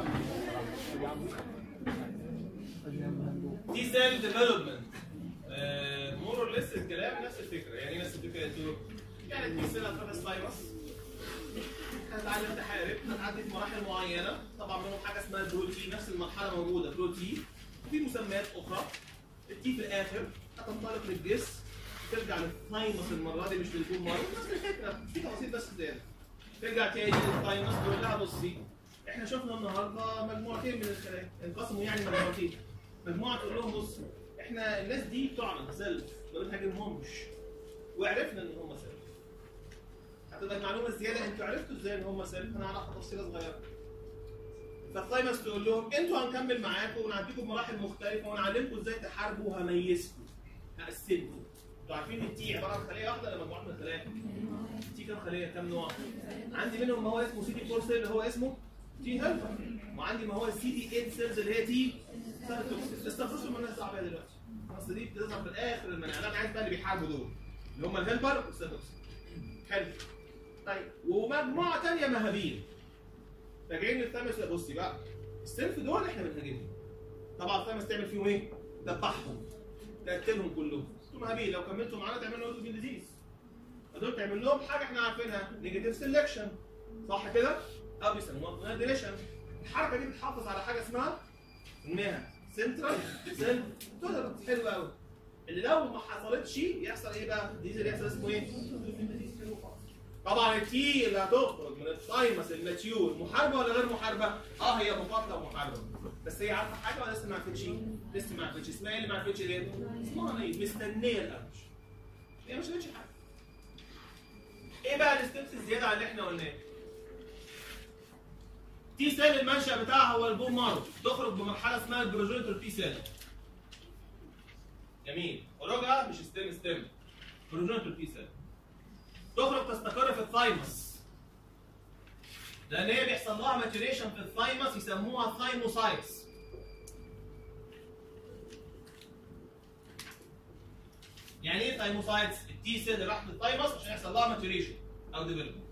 دي سيل ديفلوبمنت مور اور ليس الكلام نفس الفكره يعني ايه نفس الفكره انتوا يعني التي سيل هتروح السايرس هتتعلم تحارب هتعدي في مراحل معينه طبعا منهم حاجه اسمها البروتي نفس المرحله موجوده بروتي وفي مسميات اخرى التي في الاخر هتنطلق للجسم ترجع للثايموس المره دي مش للبوم مارو نفس الفكره في تفاصيل بس زياده ترجع تاني للثايموس تقول لها بصي احنا شفنا النهارده مجموعتين من الخلايا انقسموا يعني مجموعتين مجموعه تقول لهم بص احنا الناس دي بتوعنا سيلف ما بنهاجمهمش وعرفنا ان هم سيلف هتبقى المعلومه الزياده انتوا عرفتوا ازاي ان هم سيلف انا اعرف تفصيله صغيره فالثايمس تقول لهم انتوا هنكمل معاكم ونعديكم مراحل مختلفه ونعلمكم ازاي تحاربوا وهميزكم هقسمكم انتوا عارفين ان التي عباره عن خليه واحده ولا مجموعه من الخلايا؟ التي كام خليه كام نوع؟ عندي منهم ما هو اسمه سي دي 4 سيل اللي هو اسمه تي هيلبر وعندي ما هو سي دي 8 سيلز اللي هي تي سيرتوكسيس استفسروا منها صعب إيه دلوقتي اصل دي بتظهر في الاخر المناعات انا عايز بقى اللي بيحاربوا دول اللي هم الهيلبر والسيرتوكسيس حلو طيب ومجموعه ثانيه مهابيل راجعين للثامس بصي بقى السيلف دول احنا بنهاجمهم طبعا الثامس تعمل فيهم ايه؟ تذبحهم تقتلهم كلهم انتوا مهابيل لو كملتوا معانا تعملوا اوتو ديزيز فدول تعمل لهم حاجه احنا عارفينها نيجاتيف سelection صح كده؟ او بيسموها كونادريشن الحركه دي بتحافظ على حاجه اسمها اسمها سنترال سيل تولرنس حلو قوي اللي لو ما حصلتش يحصل ايه بقى؟ دي اللي يحصل اسمه ايه؟ طبعا التي اللي هتخرج من الثايمس الماتيور محاربه ولا غير محاربه؟ اه هي مقاتله ومحاربه بس هي عارفه حاجه ولا لسه ما عرفتش؟ لسه ما عرفتش اسمها ايه اللي ما عرفتش ليه؟ اسمها ايه؟ مستنيه الامش هي مش عرفتش حاجه ايه بقى الستبس الزياده على اللي احنا قلناه؟ تي سيل المنشأ بتاعها هو البوم مارو تخرج بمرحله اسمها البروجيتور تي سيل جميل خروجها مش ستيم ستيم بروجيتور تي سيل تخرج تستقر في الثايمس لان هي بيحصل لها ماتوريشن في الثايمس يسموها ثايموسايتس يعني ايه ثايموسايتس؟ التي سيل راحت للثايمس عشان يحصل لها ماتوريشن او ديفلوبمنت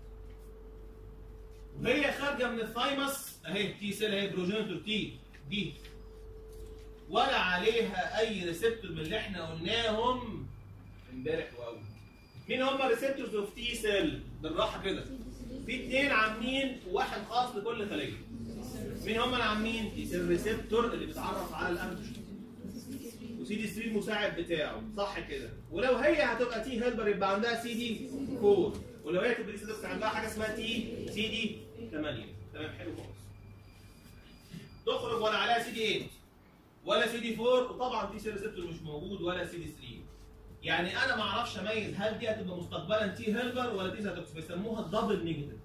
وهي خارجه من الثايمس اهي تي سيل اهي بروجينيتور تي دي ولا عليها اي ريسبتور من اللي احنا قلناهم امبارح واول مين هم ريسبتورز اوف تي سيل بالراحه كده في اثنين عاملين وواحد خاص لكل خليه مين هم العاملين تي سيل ريسبتور اللي بيتعرف على الانتيجين وسي دي 3 المساعد بتاعه صح كده ولو هي هتبقى تي هيلبر يبقى عندها سي دي 4 ولو هي تبقى دي عندها حاجه اسمها تي سي دي 8 تمام حلو خالص تخرج ولا عليها سي دي 8 ولا سي دي 4 وطبعا تي سي ريسبتور مش موجود ولا سي دي 3 يعني انا ما اعرفش اميز هل دي هتبقى مستقبلا تي هيلبر ولا تي ساتوكس بيسموها الدبل نيجاتيف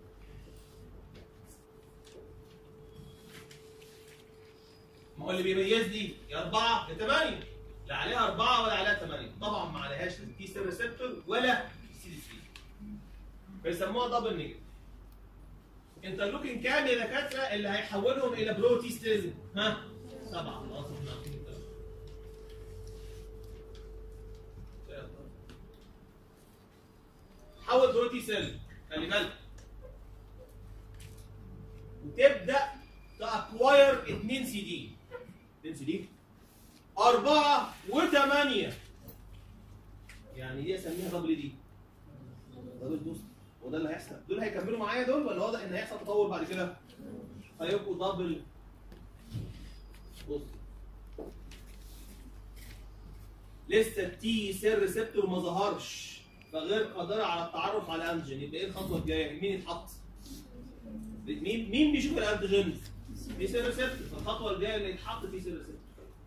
ما هو اللي بيميز دي يا 4 يا 8 لا عليها 4 ولا عليها 8 طبعا ما عليهاش تي سي ريسبتور ولا سي دي 3 بيسموها دبل نيجاتيف انترلوكين كام يا دكاتره اللي هيحولهم الى بروتيستيز ها سبعه خلاص احنا عارفين الكلام. حول بروتي سيل خلي بالك وتبدا تاكواير 2 سي دي 2 سي دي 4 و8 يعني دي اسميها دبل دي دبل بوست وده اللي هيحصل دول هيكملوا معايا دول ولا واضح ان هيحصل تطور بعد كده هيبقوا دبل بص لسه التي سيل ريسبتور ما ظهرش فغير قادره على التعرف على الانتيجين يبقى ايه الخطوه الجايه مين يتحط مين مين بيشوف الانتيجين تي سيل ريسبتور فالخطوه الجايه اللي يتحط تي سيل ريسبتور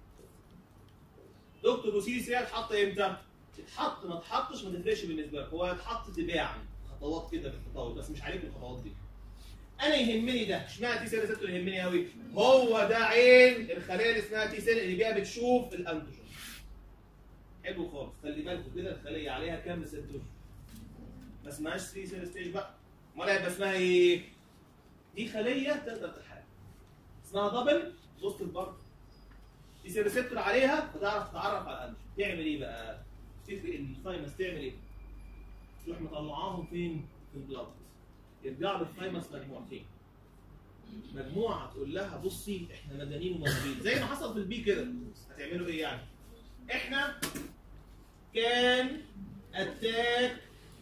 دكتور وسي سي هيتحط امتى يتحط ما اتحطش ما تفرقش بالنسبه لك هو هيتحط تباعا خطوات كده في التطور بس مش عليكم الخطوات دي انا يهمني ده اشمعنى تي سيل ريسبتور يهمني قوي هو ده عين الخليه اللي اسمها تي سيل اللي بيها بتشوف الانتيجين حلو خالص خلي بالكم كده الخليه عليها كام ريسبتور ما اسمهاش 3 سيل ستيج بقى امال هيبقى اسمها ايه دي خليه تقدر تحارب اسمها دبل وسط البر دي سيل ريسبتور عليها فتعرف تتعرف على الانتيجين تعمل ايه بقى تفرق الثايمس تعمل ايه تروح مطلعاهم فين؟ في البلاد يرجعوا للثايمس مجموعتين مجموعه تقول لها بصي احنا مدنيين ومصريين زي ما حصل في البي كده هتعملوا ايه يعني؟ احنا كان اتاك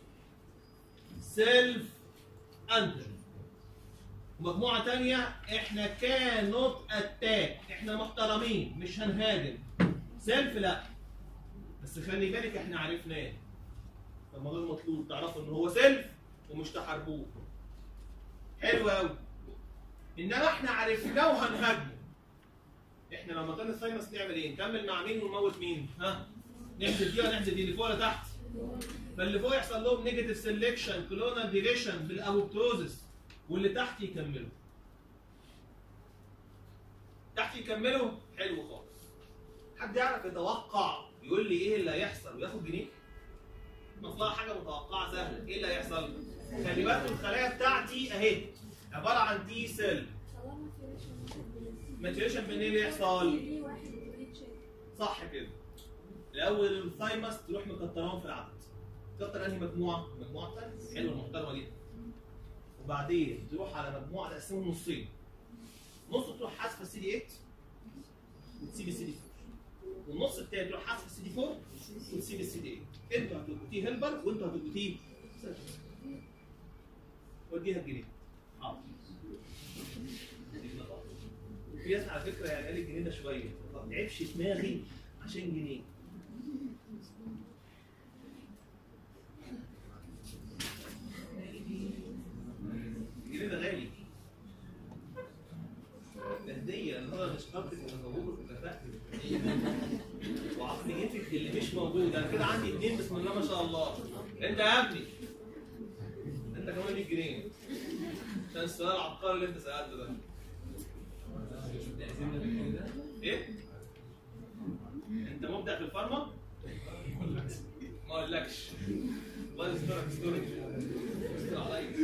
سيلف انتيجين ومجموعه تانية احنا كان نوت اتاك احنا محترمين مش هنهاجم سيلف لا بس خلي بالك احنا عرفناه فالموضوع المطلوب تعرفوا ان هو سيلف ومش تحاربوه حلو قوي انما احنا عرفناه وهنهاجمه احنا لما كان الثايمس نعمل ايه؟ نكمل مع مين ونموت مين؟ ها؟ نحذف دي ولا نحذف دي اللي فوق ولا تحت؟ فاللي فوق يحصل لهم نيجاتيف سيلكشن كلونال ديريشن بالابوبتوزس واللي تحت يكملوا. تحت يكملوا حلو خالص. حد يعرف يتوقع يقول لي ايه اللي هيحصل وياخد جنيه؟ مصلحه حاجه متوقعه سهله، ايه اللي هيحصل؟ خلي بالكم الخلايا بتاعتي اهي عباره عن تي سيل ماتيوريشن بالليل اللي يحصل؟ صح كده الاول الثايمس تروح مكتراهم في العدد تكتر انهي مجموعه؟ المجموعه الثانيه حلوه المحترمه جدا وبعدين تروح على مجموعه تقسمهم نصين نص تروح حاسبه السي دي 8 وتسيب السي دي 4 والنص التاني تروح حاسبه السي دي 4 وتسيب السي دي 8 انتوا هتبقوا تي هيلبر وانتوا هتبقوا تي وديها الجنيه حاضر في ناس على فكره يعني قال الجنيه ده شويه ما تعبش دماغي عشان جنيه الجنيه ده غالي ده هديه انا طبعا مش خطك ومجهودك وكفاءتك وعقليتك اللي مش موجوده انا كده عندي اتنين بسم الله ما شاء الله انت يا ابني انت كمان 100 جنيه عشان السؤال العبقري اللي انت سالته ده ايه؟ انت مبدع في الفارما؟ ما اقولكش الله يسترك ستوري يستر عليا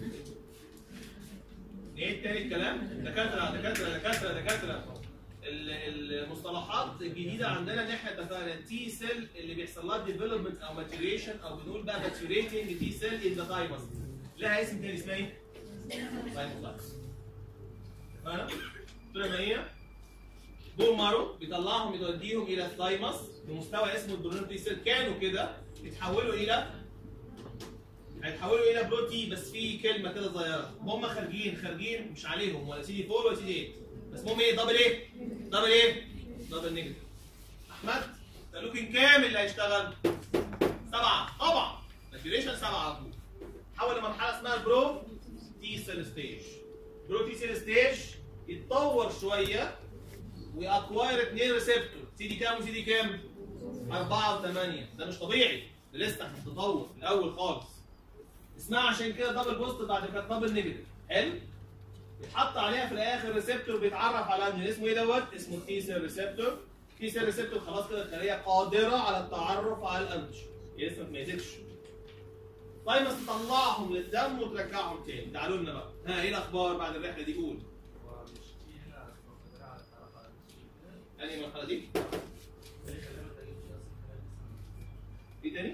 ايه تاني الكلام؟ دكاتره دكاتره دكاتره دكاتره ال- المصطلحات الجديده عندنا ان احنا اتفقنا تي سيل اللي بيحصل لها ديفلوبمنت او ماتوريشن او بنقول بقى ماتوريتنج تي سيل ان ذا تايمس لها اسم تاني اسمها ايه؟ تايموسايتس اتفقنا؟ طول ما هي بون مارو بيطلعهم يوديهم الى الثايمس بمستوى اسمه الدورين تي سيل كانوا كده يتحولوا الى هيتحولوا الى بروتي بس في كلمه كده صغيره هم خارجين خارجين مش عليهم ولا سي دي 4 ولا سي دي 8 بس المهم ايه دبل ايه؟ دبل ايه؟ دبل نيجاتيف احمد تالوكين كام اللي هيشتغل؟ سبعه طبعا ماتيوريشن سبعه على طول حول لمرحله اسمها البرو تي سيل ستيج برو تي سيل ستيج يتطور شويه ويأكواير اثنين ريسبتور سي دي كام وسي دي كام؟ أربعة وثمانية ده مش طبيعي ده لسه في التطور في الأول خالص اسمها عشان كده دبل بوست بعد كده دبل نيجاتيف حلو؟ يتحط عليها في الآخر ريسبتور بيتعرف على أنجل اسمه إيه دوت؟ اسمه تي سيل ريسبتور تي سيل ريسبتور خلاص كده الخلية قادرة على التعرف على الأنجل لسه ما يزيدش طيب بس تطلعهم للدم وترجعهم تاني تعالوا لنا بقى ها ايه الاخبار بعد الرحله دي قول انهي المرحله دي ايه تاني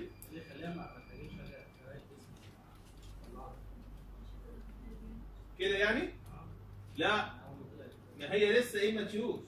كده يعني لا ما هي لسه ايه ماتيور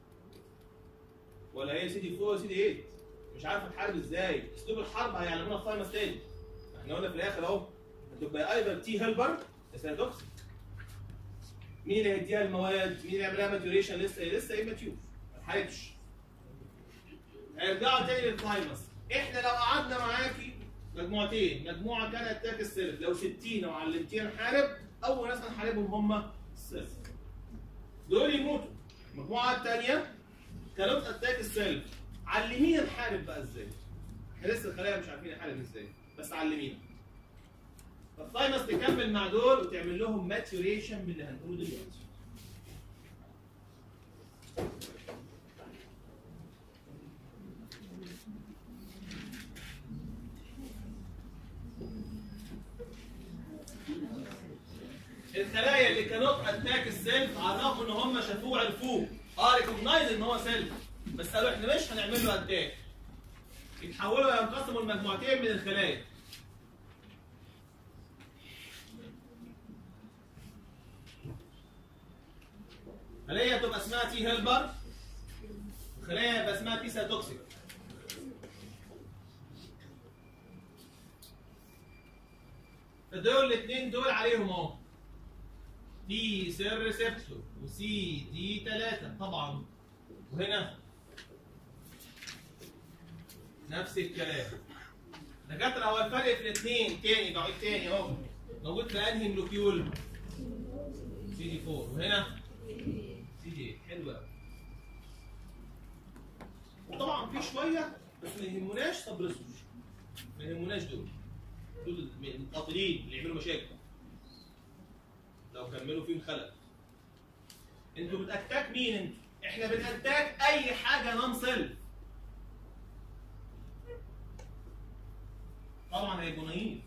ولا هي سي دي 4 ولا سي دي 8 مش عارفه تحارب ازاي اسلوب الحرب هيعلمونا في فاينل ستيج احنا قلنا في الاخر اهو هتبقى ايضا تي هيلبر توكسيك مين اللي هيديها المواد؟ مين اللي يعملها ماتيوريشن لسه لسه ايه ماتيور ما تحاربش هيرجعوا تاني للتايمس احنا لو قعدنا معاكي مجموعتين مجموعه كانت اتاك السيلف لو 60 وعلمتينا نحارب اول ناس هنحاربهم هم السيلف دول يموتوا المجموعه الثانيه كانت اتاك السيلف علمينا نحارب بقى ازاي احنا لسه الخلايا مش عارفين نحارب ازاي بس علمينا فالثايمس تكمل مع دول وتعمل لهم ماتيوريشن باللي هنقوله دلوقتي الخلايا اللي كانت اتاك السيلف على الرغم ان هم شافوه عرفوه اه ريكوجنايز ان هو سيلف بس قالوا احنا مش هنعمل له اتاك يتحولوا ينقسموا لمجموعتين من الخلايا خليه تبقى اسمها تي هيلبر خليه يبقى اسمها تي سيتوكسيك فدول الاثنين دول عليهم اهو دي سير ريسبتور وسي دي 3 طبعا وهنا نفس الكلام دكاتره هو الفرق في الاثنين تاني بعيد تاني اهو موجود في انهي مولكيول سي دي 4 وهنا سي دي 8 حلو قوي وطبعا في شويه بس ما يهموناش طب ريسبتور ما يهموناش دول دول القاتلين اللي يعملوا مشاكل لو كملوا فيهم خلل انتوا بتاتاك مين انتوا؟ احنا بناتاك اي حاجه نون سيلف طبعا هيبقوا نايف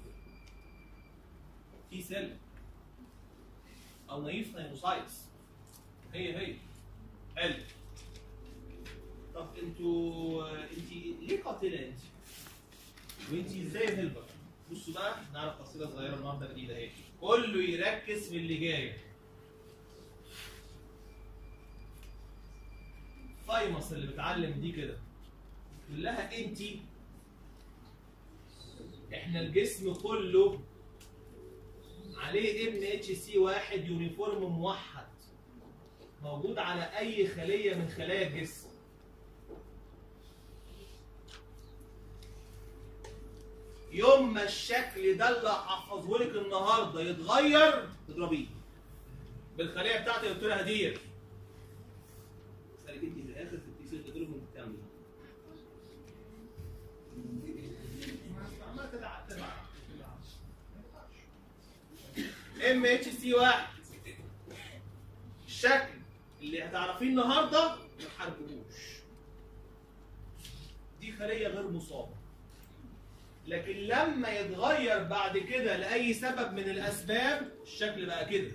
في سيل او نايف نايموسايتس هي هي حلو طب انتوا انت ليه قاتله انت؟ وانت ازاي هيلبر؟ بصوا بقى نعرف تفصيله صغيره النهارده جديده اهي كله يركز في اللي جاي فايمس اللي بتعلم دي كده تقول لها انت احنا الجسم كله عليه ام اتش سي واحد يونيفورم موحد موجود على اي خليه من خلايا الجسم يوم ما الشكل ده اللي هحفظه لك النهارده يتغير تضربيه بالخليه بتاعتي قلت لها دير اسالك انت في الاخر في التيسير قلت لهم بتعمل ام اتش سي واحد الشكل اللي هتعرفيه النهارده ما تحاربوش دي خليه غير مصابه لكن لما يتغير بعد كده لاي سبب من الاسباب الشكل بقى كده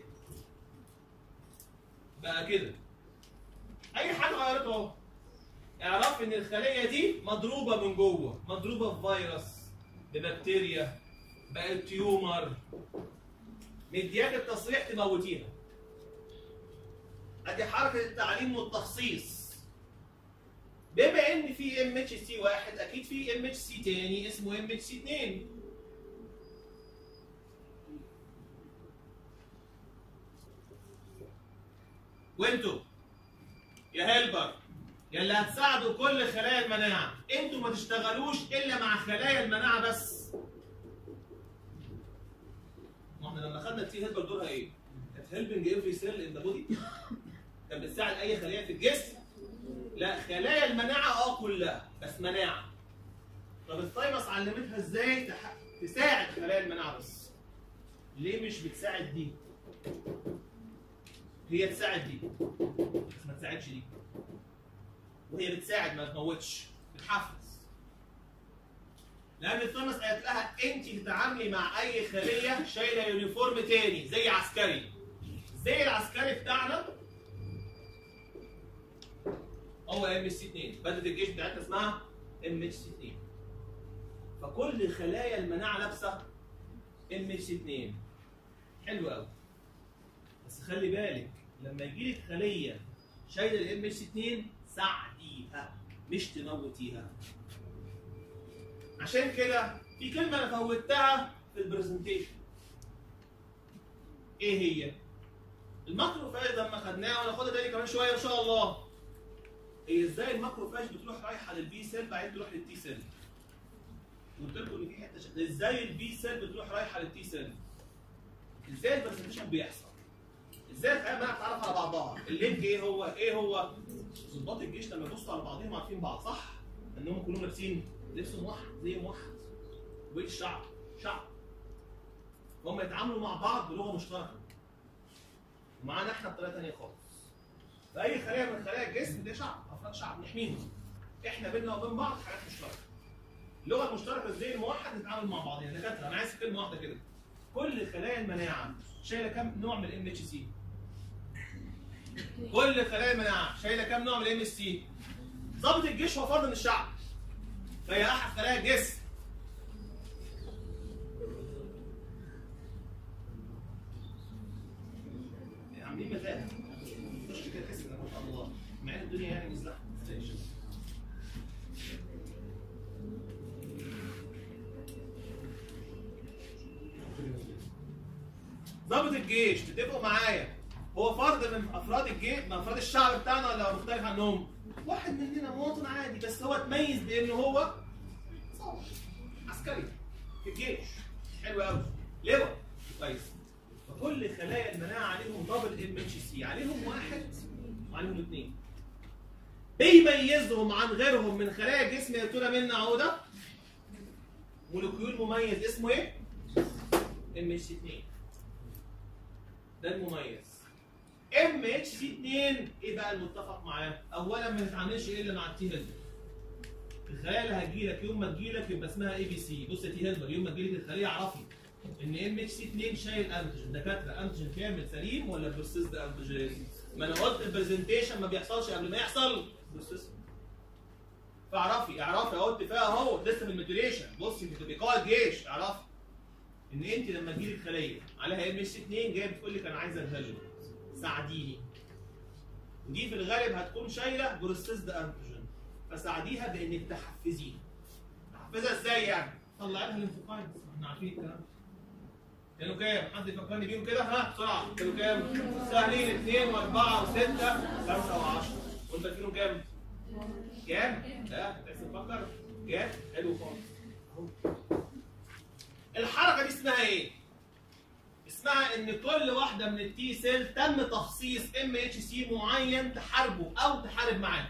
بقى كده اي حاجه غيرته اهو اعرف ان الخليه دي مضروبه من جوه مضروبه بفيروس ببكتيريا بقت تيومر مدياك التصريح تموتيها ادي حركه التعليم والتخصيص بما ان في ام اتش سي واحد اكيد في ام اتش سي تاني اسمه ام اتش سي 2 وانتوا يا هيلبر يا اللي هتساعدوا كل خلايا المناعه انتوا ما تشتغلوش الا مع خلايا المناعه بس ما احنا لما خدنا التي هيلبر دورها ايه؟ كانت هيلبنج افري سيل ان ذا بودي كانت بتساعد اي خليه في الجسم لا خلايا المناعه اه كلها بس مناعه طب الثايمس علمتها ازاي تح... تساعد خلايا المناعه بس ليه مش بتساعد دي هي تساعد دي بس ما تساعدش دي وهي بتساعد ما تموتش بتحفز لان الثايمس قالت لها انت تتعاملي مع اي خليه شايله يونيفورم تاني زي عسكري زي العسكري بتاعنا هو ام اس سي 2 بدله الجيش بتاعتنا اسمها ام اتش سي 2 فكل خلايا المناعه لابسه ام اتش سي 2 حلو قوي بس خلي بالك لما يجي لك خليه شايله الام اتش 2 ساعديها مش تموتيها عشان كده في كلمه انا فوتها في البرزنتيشن ايه هي؟ الماكروفاج لما خدناها وناخدها تاني كمان شويه ان شاء الله هي ازاي الماكروفاج بتروح رايحه للبي سيل بعدين تروح للتي سيل قلت لكم ان في حته شكل ازاي البي سيل بتروح رايحه للتي سيل ازاي البرزنتيشن بيحصل ازاي الخلايا المناعه بتتعرف على بعضها اللينك ايه هو ايه هو ضباط الجيش لما يبصوا على بعضهم عارفين بعض صح انهم كلهم لابسين لبس موحد زي موحد وبقيه الشعب شعب هم يتعاملوا مع بعض بلغه مشتركه ومعانا احنا بطريقه ثانيه خالص فاي خليه من خلايا الجسم ده شعب افراد شعب نحميهم احنا بينا وبين بعض حاجات مشتركه اللغه المشتركه ازاي الموحد نتعامل مع بعض يعني دكاتره انا عايز كلمه واحده كده كل خلايا المناعه شايله كام نوع من الام اتش سي كل خلايا المناعه شايله كام نوع من الام اس سي ضابط الجيش هو فرد من الشعب فهي احد خلايا الجسم عاملين مزاج خش كده تحس الدنيا يعني مش زحمه ما تقلقش. ضابط الجيش تتفقوا معايا هو فرد من افراد الجيش من افراد الشعب بتاعنا ولا مختلف عنهم؟ واحد مننا مواطن عادي بس هو اتميز بانه هو ضابط عسكري في الجيش حلو قوي لواء كويس فكل خلايا المناعه عليهم دبل ام اتش سي عليهم واحد وعليهم اثنين بيميزهم عن غيرهم من خلايا الجسم اللي تولى منا عوده مولكيول مميز اسمه ايه؟ ام اتش 2 ده المميز ام اتش سي 2 ايه بقى المتفق معاه؟ اولا ما نتعاملش الا مع التي هيلبر الخلايا اللي هتجيلك يوم ما تجيلك يبقى اسمها اي بي سي بص يا تي هيلبر يوم ما تجيلك الخليه اعرفي ان ام اتش سي 2 شايل انتيجين دكاتره انتيجين كامل سليم ولا بروسيسد انتيجين؟ ما انا قلت البرزنتيشن ما بيحصلش قبل ما يحصل بروسيس فاعرفي اعرفي اهو اتفاق اهو لسه في الماتوريشن بصي انت بتبقي قائد جيش اعرفي ان انت لما تجيلك خليه عليها ام اتش 2 جايه بتقول لك انا عايزه الهلو ساعديني ودي في الغالب هتكون شايله بروسيسد انتيجين فساعديها بانك تحفزيها تحفزها ازاي يعني؟ طلعي لها الانفوكاين احنا عارفين الكلام ده كانوا كام؟ حد يفكرني بيهم كده ها بسرعه كانوا كام؟ سهلين 2 و4 و6 5 و10 وانت فاكرهم كام؟ كام؟ لا تحس تفكر كام؟ حلو خالص أهو. الحركه دي اسمها ايه؟ اسمها ان كل واحده من التي سيل تم تخصيص ام اتش سي معين تحاربه او تحارب معاه.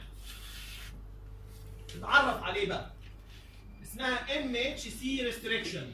تتعرف عليه بقى. اسمها ام اتش سي ريستريكشن.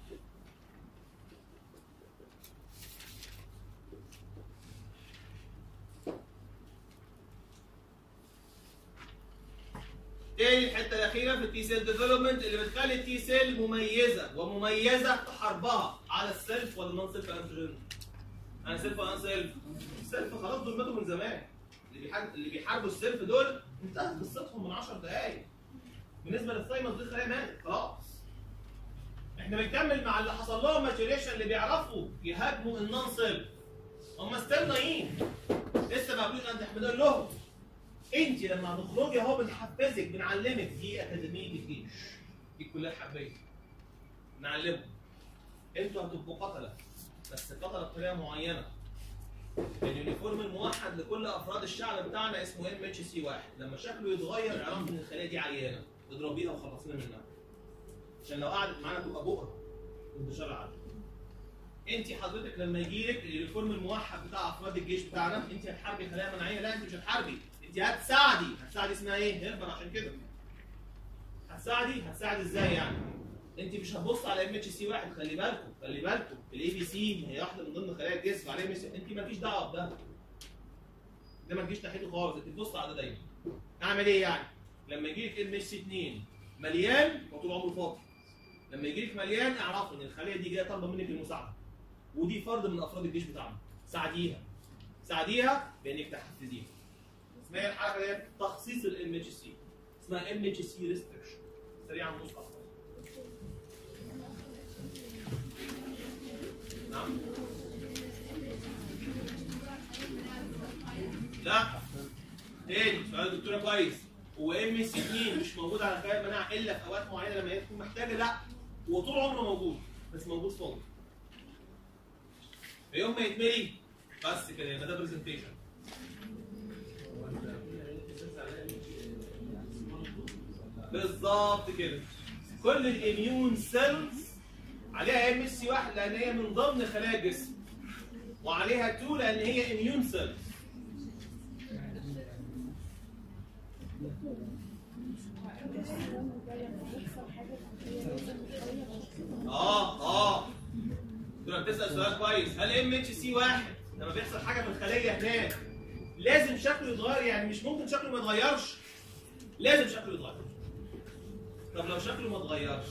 تاني الحته الاخيره في التي سيل ديفلوبمنت اللي بتخلي التي سيل مميزه ومميزه في حربها على السيلف ولا النون سيلف انتيجين؟ انا سيلف ولا سيلف؟ السيلف خلاص دول ماتوا من زمان اللي بيحارب اللي بيحاربوا السيلف دول انتهت قصتهم من 10 دقائق بالنسبه للثايمس دي خلايا ماتت خلاص احنا بنكمل مع اللي حصل لهم ماتوريشن اللي بيعرفوا يهاجموا النون سيلف هم ستيل نايم لسه ما قابلوش انت بنقول لهم انت لما هتخرجي اهو بنحفزك بنعلمك دي اكاديميه الجيش دي كلها حربيه نعلمكم انتوا هتبقوا قتله بس قتله بطريقه معينه اليونيفورم الموحد لكل افراد الشعب بتاعنا اسمه ام اتش سي واحد لما شكله يتغير اعرف ان الخليه دي عيانه اضربيها وخلصينا منها عشان لو قعدت معانا تبقى بؤره انتشار عدل انت حضرتك لما يجي لك اليونيفورم الموحد بتاع افراد الجيش بتاعنا انت هتحاربي خلايا مناعيه لا انت مش هتحاربي انت هتساعدي هتساعدي اسمها ايه؟ هيربر عشان كده هتساعدي هتساعدي ازاي يعني؟ انت مش هتبص على ام اتش سي واحد خلي بالكم خلي بالكم الاي بي سي هي واحده من ضمن خلايا الجسم عليها مش... انت مالكيش دعوه بده ده ما تجيش ناحيته خالص انت تبص على ده دايما اعمل ايه يعني؟ لما يجي لك ام اتش سي 2 مليان هو طول عمره فاضي لما يجي لك مليان اعرفوا ان الخليه دي جايه طالبه منك المساعده ودي فرد من افراد الجيش بتاعنا ساعديها ساعديها بانك تحفزيها اسمها ايه الحركه دي تخصيص الام اتش سي اسمها ام اتش سي ريستريكشن سريعا نص اصلا نعم لا تاني سؤال الدكتوره كويس هو ام اس 2 مش موجود على خلايا المناعه الا في اوقات معينه لما هي تكون محتاجه لا هو طول عمره موجود بس موجود فاضي في يوم ما يتملي بس كده يبقى ده برزنتيشن بالظبط كده كل الاميون سيلز عليها ام اس سي واحد لان هي من ضمن خلايا الجسم وعليها 2 لان هي اميون سيلز اه اه دول بتسال سؤال كويس هل ام اتش سي واحد لما بيحصل حاجه في الخليه هناك لازم شكله يتغير يعني مش ممكن شكله ما يتغيرش لازم شكله يتغير طب لو شكله ما اتغيرش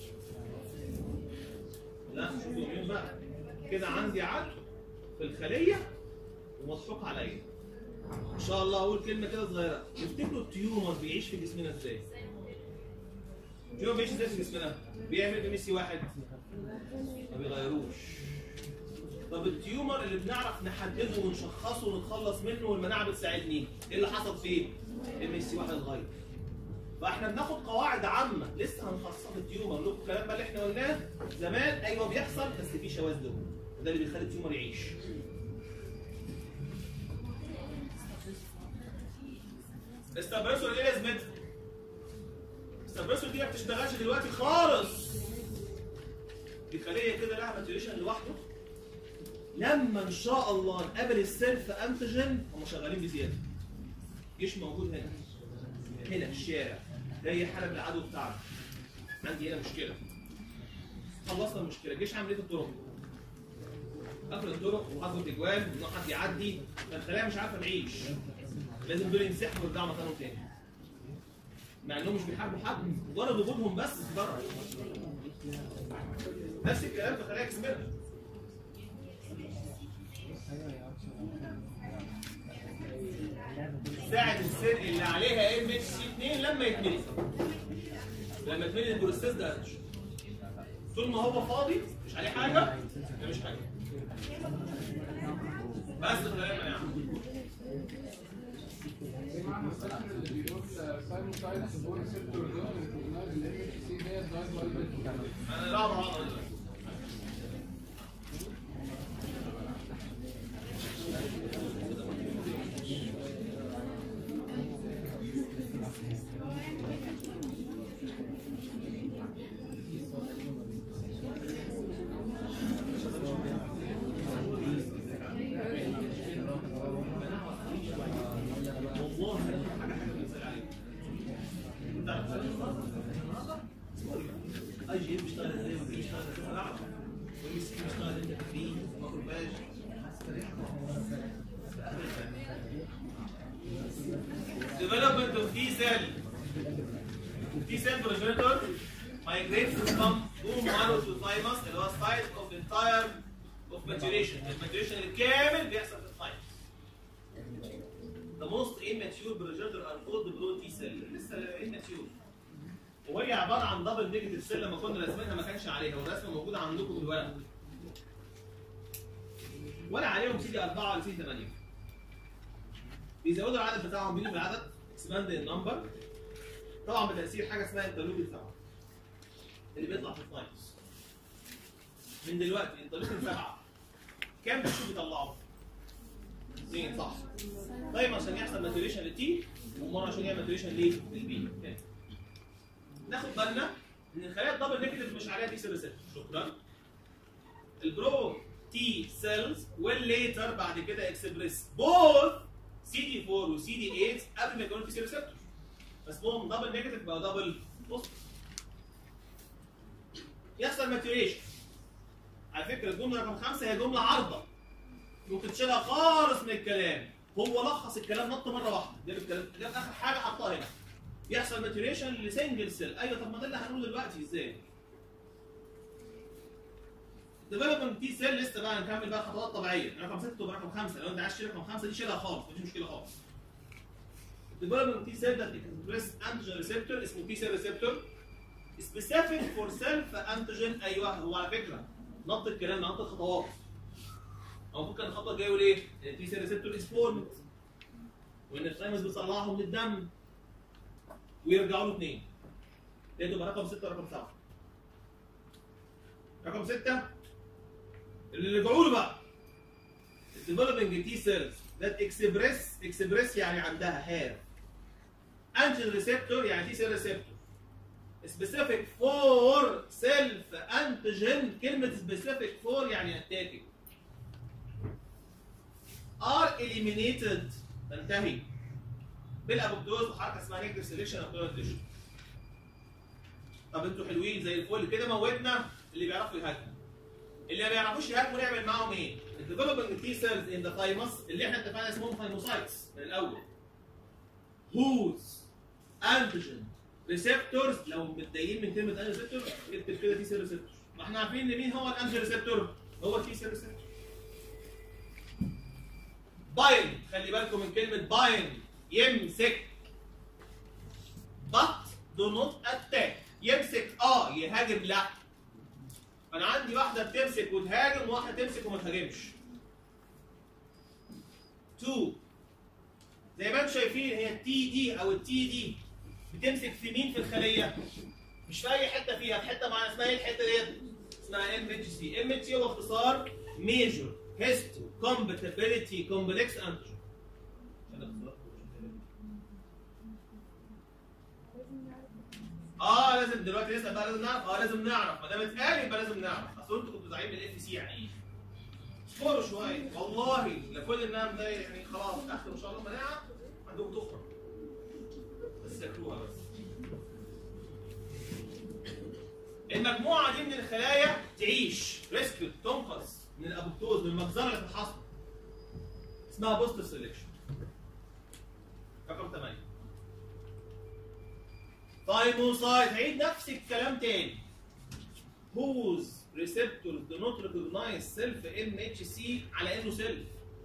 لا شوفوا مين بقى كده عندي عدل في الخليه ومضحوك عليا ان شاء الله اقول كلمه كده صغيره تفتكروا التيومر بيعيش في جسمنا ازاي؟ التيومر بيعيش ازاي في جسمنا؟ بيعمل ام سي واحد ما بيغيروش طب التيومر اللي بنعرف نحدده ونشخصه ونتخلص منه والمناعه بتساعدني ايه اللي حصل فيه؟ ام اس سي واحد اتغير فاحنا بناخد قواعد عامه لسه هنخصصها في التيومر لكم الكلام بقى اللي احنا قلناه زمان ايوه بيحصل بس في شواذ له وده اللي بيخلي التيومر يعيش استابريسور ايه لازمتها؟ استابريسور دي ما بتشتغلش دلوقتي خالص دي خليه كده لها ماتيوريشن لوحده لما ان شاء الله نقابل السيلف انتيجين هم شغالين بزياده جيش موجود هنا هنا في الشارع جاي حلب العدو بتاعنا عندي هنا مشكله خلصنا المشكله الجيش عامل ايه في الطرق؟ قفل الطرق وحظر اجوال ان حد يعدي فالخلايا مش عارفه تعيش لازم دول ينسحبوا ويرجعوا مكانهم تاني مع انهم مش بيحاربوا حد مجرد وجودهم بس بره نفس الكلام في خلايا جسمنا ساعة السن اللي عليها ام اتش سي 2 لما يتملي لما يتملي البروستاز ده قرش. طول ما هو فاضي مش عليه حاجة ده مش حاجة بس خلايا المناعة بمعنى السكن اللي بيقول سايموسايتس بون سيبتور دول ريكوجنايز الام اتش سي ديت دايت باي انا لا بعض والله حاجه حاجه بنسال عليها اي جي بيشتغل ازاي وبي بيشتغل ازاي انا اعرف وام سي بيشتغل انت كفري ماكروفاج development of T cell T cell progenitor migrates from bone marrow to thymus اللي هو site of entire of maturation الماتوريشن الكامل بيحصل في الثايمس The most immature progenitor are called below T cell لسه immature وهي عباره عن دبل نيجاتيف سيل لما كنا راسمينها ما كانش عليها والرسمه موجوده عندكم في الورق ولا عليهم سي 4 ولا سي 8 بيزودوا العدد بتاعهم بينهم العدد اكسباند النمبر طبعا بتاثير حاجه اسمها انترلوكين 7 اللي بيطلع في الفاينس من دلوقتي انترلوكين 7 كام بتشوف بيطلعوا؟ اثنين صح طيب عشان يحصل ماتوريشن للتي ومره عشان يعمل ماتوريشن للبي تاني ناخد بالنا ان الخلايا الدبل نيجاتيف مش عليها تي سيل ريسبتور شكرا البرو تي سيلز والليتر بعد كده اكسبريس بوث سي دي 4 وسي دي 8 قبل ما يكونوا تي سيل ريسبتور اسمهم دبل نيجاتيف بقى دبل بوزيتيف يحصل ماتوريشن على فكره الجمله رقم خمسه هي جمله عارضه ممكن تشيلها خالص من الكلام هو لخص الكلام نط مره واحده جاب الكلام جاب اخر حاجه حطها هنا يحصل ماتوريشن لسنجل سيل ايوه طب ما ده اللي هنقوله دلوقتي ازاي ديفلوبمنت تي سيل لسه بقى هنكمل بقى خطوات طبيعيه رقم 6 ورقم 5 لو انت عايز تشيل رقم 5 دي شيلها خالص مفيش مشكله خالص ديفلوبمنت تي سيل ده اكسبريس انتيجين ريسبتور اسمه تي سيل ريسبتور سبيسيفيك فور سيلف انتيجين ايوه هو على فكره نط الكلام نط الخطوات او ممكن الخطوه الجايه يقول ايه؟ ان التي سيل ريسبتور از فورمد وان الثايمس بيطلعهم للدم ويرجعوا له اثنين ده تبقى رقم 6 ورقم 7 رقم 6 اللي رجعوا له بقى developing T cells that express express يعني عندها have antigen receptor يعني T cell receptor specific for self antigen كلمة specific for يعني attacking are eliminated تنتهي بالابوبتوز وحركه اسمها نيجاتيف سيلكشن او كولونيزيشن طب انتوا حلوين زي الفل كده موتنا اللي بيعرفوا يهاجموا اللي ما بيعرفوش يهاجموا نعمل معاهم ايه؟ الديفلوبمنت تي سيلز ان ذا ثايمس اللي احنا اتفقنا اسمهم ثايموسايتس من الاول whose antigen receptors لو متضايقين من كلمه انتيجين ريسبتور اكتب كده تي سيل ريسبتور ما احنا عارفين ان مين هو الانتيجين ريسبتور؟ هو التي سيل ريسبتور باين خلي بالكم من كلمه باين يمسك but do not attack يمسك اه يهاجم لا انا عندي واحده بتمسك وتهاجم وواحده تمسك وما تهاجمش 2 زي ما انتم شايفين هي التي دي او التي دي بتمسك في مين في الخليه مش في اي حته فيها في حته معينه اسمها ايه الحته ديت اسمها ام اتش سي ام اتش سي هو اختصار ميجور هيستو كومباتيبيليتي كومبلكس انتروجين اه لازم دلوقتي نسال بقى لازم نعرف اه لازم نعرف ما دام اتقال يبقى لازم نعرف اصل انتوا كنتوا زعيم الاف سي يعني ايه اصبروا شويه والله لكل النعم ده يعني خلاص اخر ان شاء الله مناعه عندكم تخرج بس ذاكروها بس المجموعه دي من الخلايا تعيش ريسكيو تنقذ من الابوبتوز من المجزره اللي في الحصن اسمها بوستر سيلكشن رقم 8 ثايموسايت هعيد نفس الكلام تاني whose receptors do not recognize self MHC على انه سيلف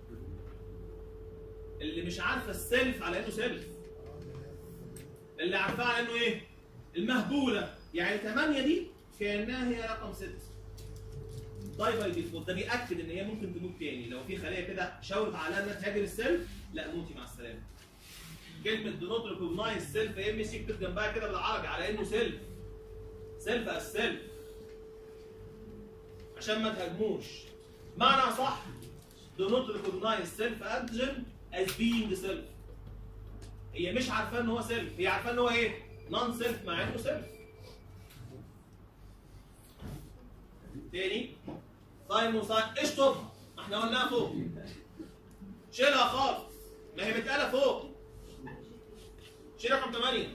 اللي مش عارفه السيلف على انه سيلف اللي عارفاه على انه ايه المهبوله يعني 8 دي كانها هي رقم 6 داي باي ديفولت ده بياكد ان هي ممكن تموت تاني لو في خليه كده شاورت على انها تهاجم السيلف لا موتي مع السلامه كلمه دو نوت ريكوجنايز سيلف ام سي اكتب جنبها كده بالعربي على انه سيلف سيلف از سيلف عشان ما تهاجموش معنى صح دو نوت ريكوجنايز سيلف انتيجن از بينج سيلف هي مش عارفه ان هو سيلف هي عارفه ان هو ايه نون سيلف مع انه سيلف تاني ثايموسايت اشطبها ما احنا قلناها فوق شيلها خالص ما هي متقاله فوق شيل رقم 8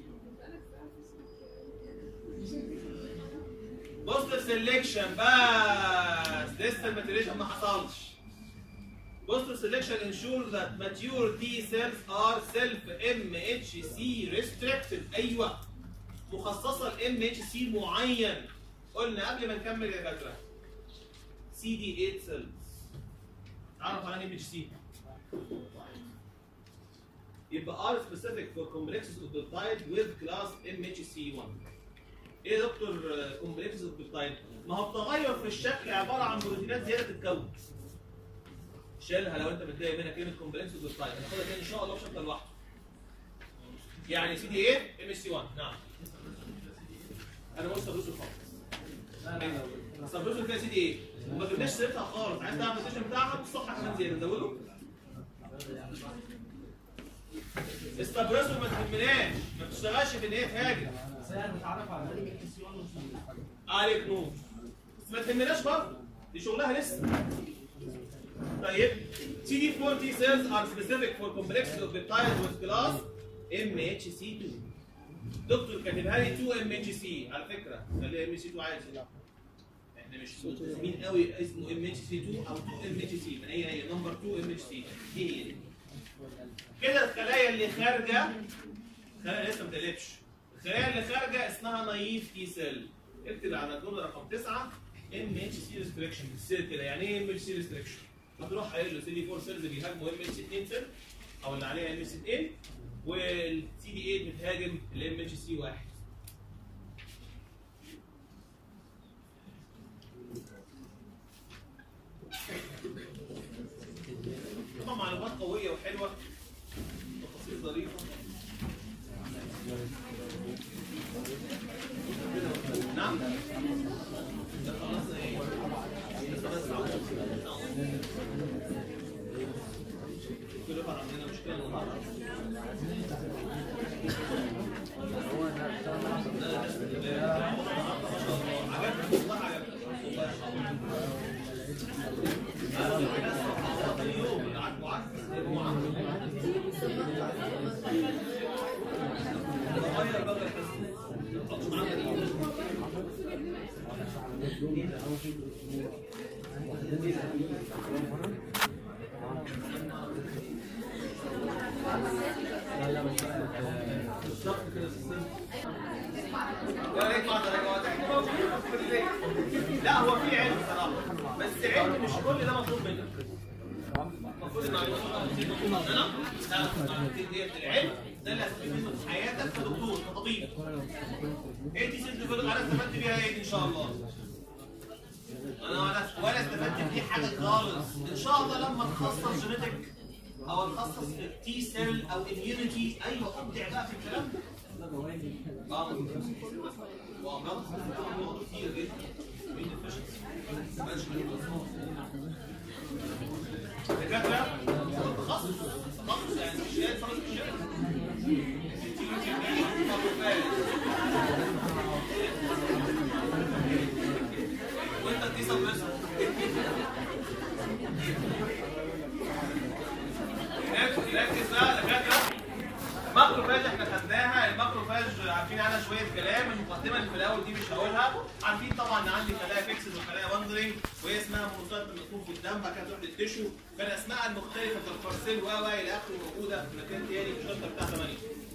بوستر سيلكشن بس لسه الماتيريشن ما حصلش بوستر سيلكشن ensure that mature T cells are self MHC restricted ايوه مخصصه ل MHC معين قلنا قبل ما نكمل يا دكاتره CD8 cells تعرف عن MHC يبقى R specific for complexes of peptide with class MHC1 ايه يا دكتور complexes of peptide؟ ما هو التغير في الشكل عباره عن بروتينات زياده تتكون شيلها لو انت متضايق منها كلمه complexes of peptide هناخدها تاني ان شاء الله بشكل لوحده يعني سي دي ايه ام سي 1 نعم انا قلت سبروسو خالص سبروسو فيها سي دي ايه وما جبناش سيرتها خالص عايز تعمل السيشن بتاعها بالصفحه كمان زياده نزوده استبرزوا ما تهمناش ما بتشتغلش في ان هي تهاجم بس انا بتعرف على ذلك اس 1 عليك نور بس ما تهمناش برضه دي شغلها لسه طيب CD4 T cells are specific for complexes of peptides with class MHC2 دكتور كاتبها لي 2 MHC على فكره خليها MHC2 عادي احنا مش ملتزمين قوي اسمه MHC2 او 2 MHC ما هي هي نمبر 2 MHC دي هي دي كده الخلايا اللي خارجه خلايا لسه ما تقلبش الخلايا اللي خارجه اسمها نايف تي سيل اكتب على الجمله رقم 9 ام اتش سي ريستريكشن بالسيل كده يعني ايه ام اتش سي ريستريكشن هتروح قايل له سي دي 4 سيلز بيهاجموا ام اتش 2 سيل او اللي عليها ام اتش 2 والسي دي 8 بتهاجم الام اتش سي 1 طبعا معلومات قويه وحلوه تفاصيل ظريفه نعم ده خلاص ايه لسه بس عاوز كل واحد عندنا مشكله النهارده عجبني والله عجبني والله اليوم العفو عفو معفو غير بقى الحس بالظبط كده في السن ولا يطلع درجات احنا موجودين في الكلية. لا هو في علم صراحه بس علم مش كل ده مطلوب منك المفروض المعلومات اللي مطلوبه مننا لا المعلومات ديت العلم ده اللي هتستفيد منه في حياتك كدكتور كطبيب ايه دي ست فيديو انا استفدت بيها ايه دي ان شاء الله انا ولا ولا استفدت من دي حاجه خالص ان شاء الله لما نخصص جينيتك او نخصص تي سيل او اميونيتي ايوه ابدع بقى في الكلام ده اه وامراض امراض كتير جدا مين دكاتره تخصص تخصص يعني مش هي فرص الشركه وانت تكسب رزق ركز ركز بقى دكاتره الماكروفاج احنا خدناها الماكروفاج عارفين عنها شويه كلام المقدمه اللي في الاول دي مش هقولها عارفين طبعا ان عندي خلايا فيكسد وخلايا واندرنج وهي اسمها منطقه المطلوب في الدم بعد كده تروح للتشو كان اسمائها المختلفه كالفارسيل و و الى اخره موجوده في مكان تاني في الشابتر بتاع 8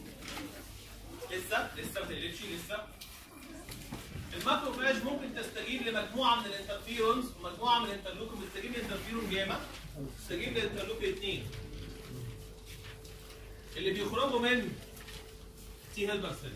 لسه لسه ما تقلقش لسه الماكروفاج ممكن تستجيب لمجموعه من الانترفيرونز ومجموعه من الانترلوكين بتستجيب لانترفيرون جاما تستجيب لانترلوكين 2 اللي بيخرجوا من تي هيلبر سيل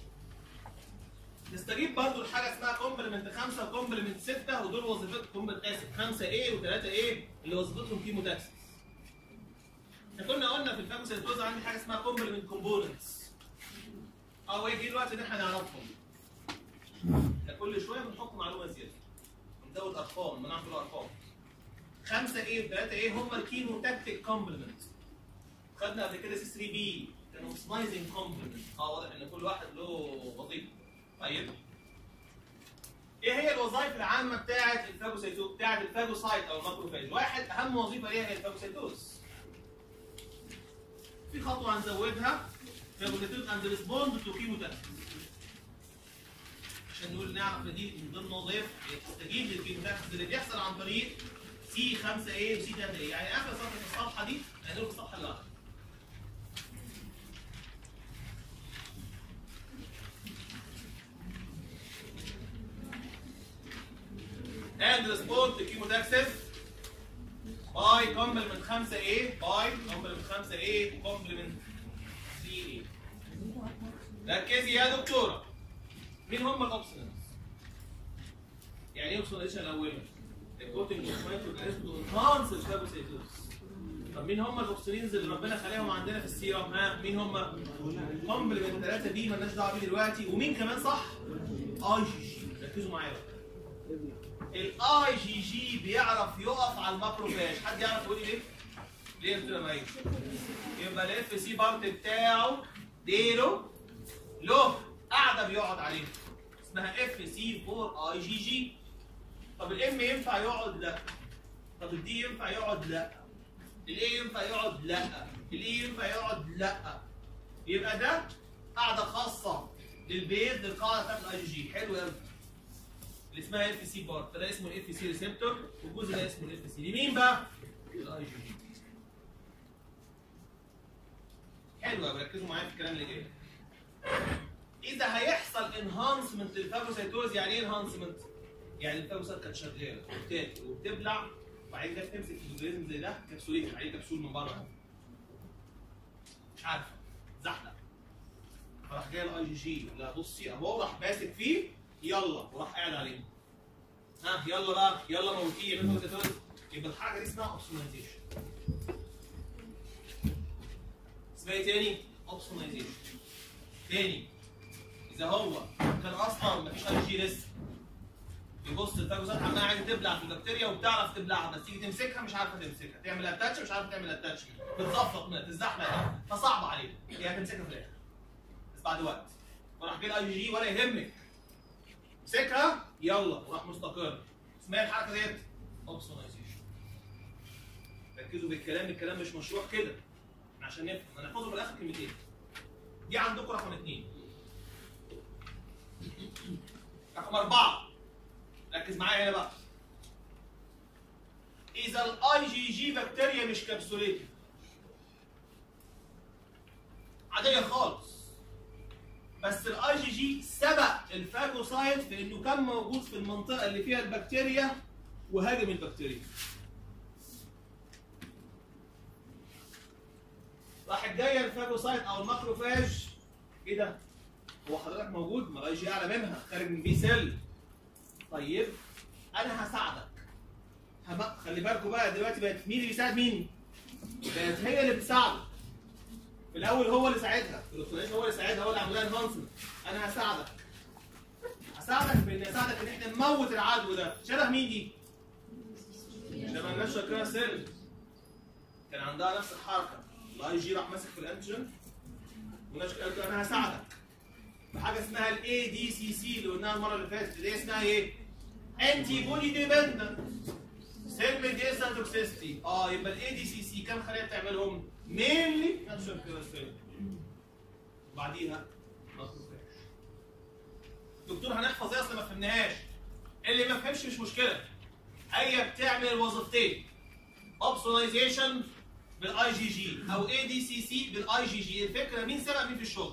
نستجيب برضه لحاجه اسمها كومبلمنت 5 وكومبلمنت 6 ودول وظيفتهم كومبلمنت اسف 5 A و3 A اللي وظيفتهم كيموتاكسس احنا كنا قلنا في الفاجوسيتوز عندي حاجه اسمها كومبلمنت كومبوننتس اه يجي الوقت ان احنا نعرفهم احنا كل شويه بنحط معلومه زياده بنزود ارقام بنعرف الارقام 5 A و3 A هم الكيموتاكتيك كومبلمنت خدنا قبل كده سي 3 بي كانوا سلايزنج كومبلمنت اه واضح ان كل واحد له وظيفه طيب ايه هي الوظائف العامه بتاعه الفاجوسيتوز بتاعه الفاجوسايت او الماكروفاج واحد اهم وظيفه ليها هي الفاجوسيتوز في خطوه هنزودها فاجوسيتوز اند ريسبوند تو كيموتاكسس عشان نقول نعرف ان دي من ضمن وظائف تستجيب للكيموتاكسس اللي بيحصل عن طريق سي 5 a وسي 3 a يعني اخر صفحه في الصفحه دي هنقول في الصفحه اللي بعدها and respond to chemotaxis by complement 5A by complement 5A complement 3A ركزي يا دكتورة مين هم الاوبسونالز؟ يعني ايه اوبسوناليشن الاولى؟ الكوتنج مايكروجريزم تو انهانس الفاجوسيتوز طب مين هم الاوبسونينز اللي ربنا خلقهم عندنا في السيرم ها مين هم كومبلمنت 3 بي مالناش دعوه بيه دلوقتي ومين كمان صح اي جي جي ركزوا معايا بقى الاي جي جي بيعرف يقف على الماكروفاج حد يعرف يقول لي ليه ليه قلت لما يبقى الاف سي بارت بتاعه ديله له قاعده بيقعد عليها اسمها اف سي 4 اي جي جي طب الام ينفع يقعد لا طب الدي ينفع يقعد لا الاي ينفع يقعد لا الاي ينفع يقعد لا يبقى ده قاعده خاصه للبيز للقاعده بتاعت الاي جي جي حلو قوي اللي اسمها اف سي بارت فده اسمه الاف سي ريسبتور والجزء ده اسمه الاف سي لمين بقى؟ الاي جي جي حلو قوي ركزوا معايا في الكلام اللي جاي اذا هيحصل انهانسمنت للفاجوسيتوز يعني ايه انهانسمنت؟ يعني الفاجوسيت كانت شغاله وبتاكل وبتبلع وبعدين جت تمسك فيزيوليزم زي ده كبسولين عليه كبسول من بره مش عارفه زحلق فراح جاي الاي جي جي لا بصي اهو راح ماسك فيه يلا وراح قاعد عليه ها يلا بقى يلا موتيه يعمل فاجوسيتوز يبقى الحاجه دي اسمها اوبسونايزيشن اسمها ايه تاني؟ اوبسونايزيشن تاني اذا هو كان اصلا مفيش اي جي لسه يبص الفاجوسات عماله عايزه تبلع في البكتيريا وبتعرف تبلعها بس تيجي تمسكها مش عارفه تمسكها تعمل اتاتش مش عارفه تعمل اتاتش بتزفط منها تزحلق فصعب عليها هي هتمسكها في الاخر بس بعد وقت وراح جه الاي جي ولا يهمك مسكها يلا وراح مستقر اسمها إيه الحركه ديت اوبسونايزيشن ركزوا بالكلام الكلام مش مشروع كده عشان نفهم انا هحفظه في الاخر كلمتين دي عندكم رقم اثنين رقم أربعة ركز معايا هنا بقى إذا الأي جي جي بكتيريا مش كبسوليتد عادية خالص بس الاي جي جي سبق الفاجوسايت في انه كان موجود في المنطقه اللي فيها البكتيريا وهاجم البكتيريا راحت جايه الفاجوسايت او الماكروفاج ايه ده؟ هو حضرتك موجود ما الاي جي اعلى منها خارج من بي سيل طيب انا هساعدك هبقى خلي بالكوا بقى دلوقتي بقت مين اللي بيساعد مين؟ بقت هي اللي بتساعده في الاول هو اللي ساعدها في الاوتوميشن هو اللي ساعدها هو اللي عمل لها انهانسمنت انا هساعدك هساعدك بان اساعدك ان احنا نموت العدو ده شبه مين دي؟ شبه النشره كده سيل كان عندها نفس الحركه الاي جي راح ماسك في الانتيجن والنشره قالت له انا هساعدك بحاجه اسمها الاي دي سي سي اللي قلناها المره اللي فاتت اللي هي اسمها ايه؟ انتي بودي ديبندنت سيل ميديسن توكسيستي اه يبقى الاي دي سي سي كام خليه بتعملهم؟ مينلي نشر كده سيل وبعديها ماكروفاج دكتور هنحفظ ايه اصل ما فهمناهاش اللي ما فهمش مش مشكله هي بتعمل الوظيفتين اوبسونايزيشن بالاي جي جي او اي دي سي سي بالاي جي جي الفكره مين سبق مين في الشغل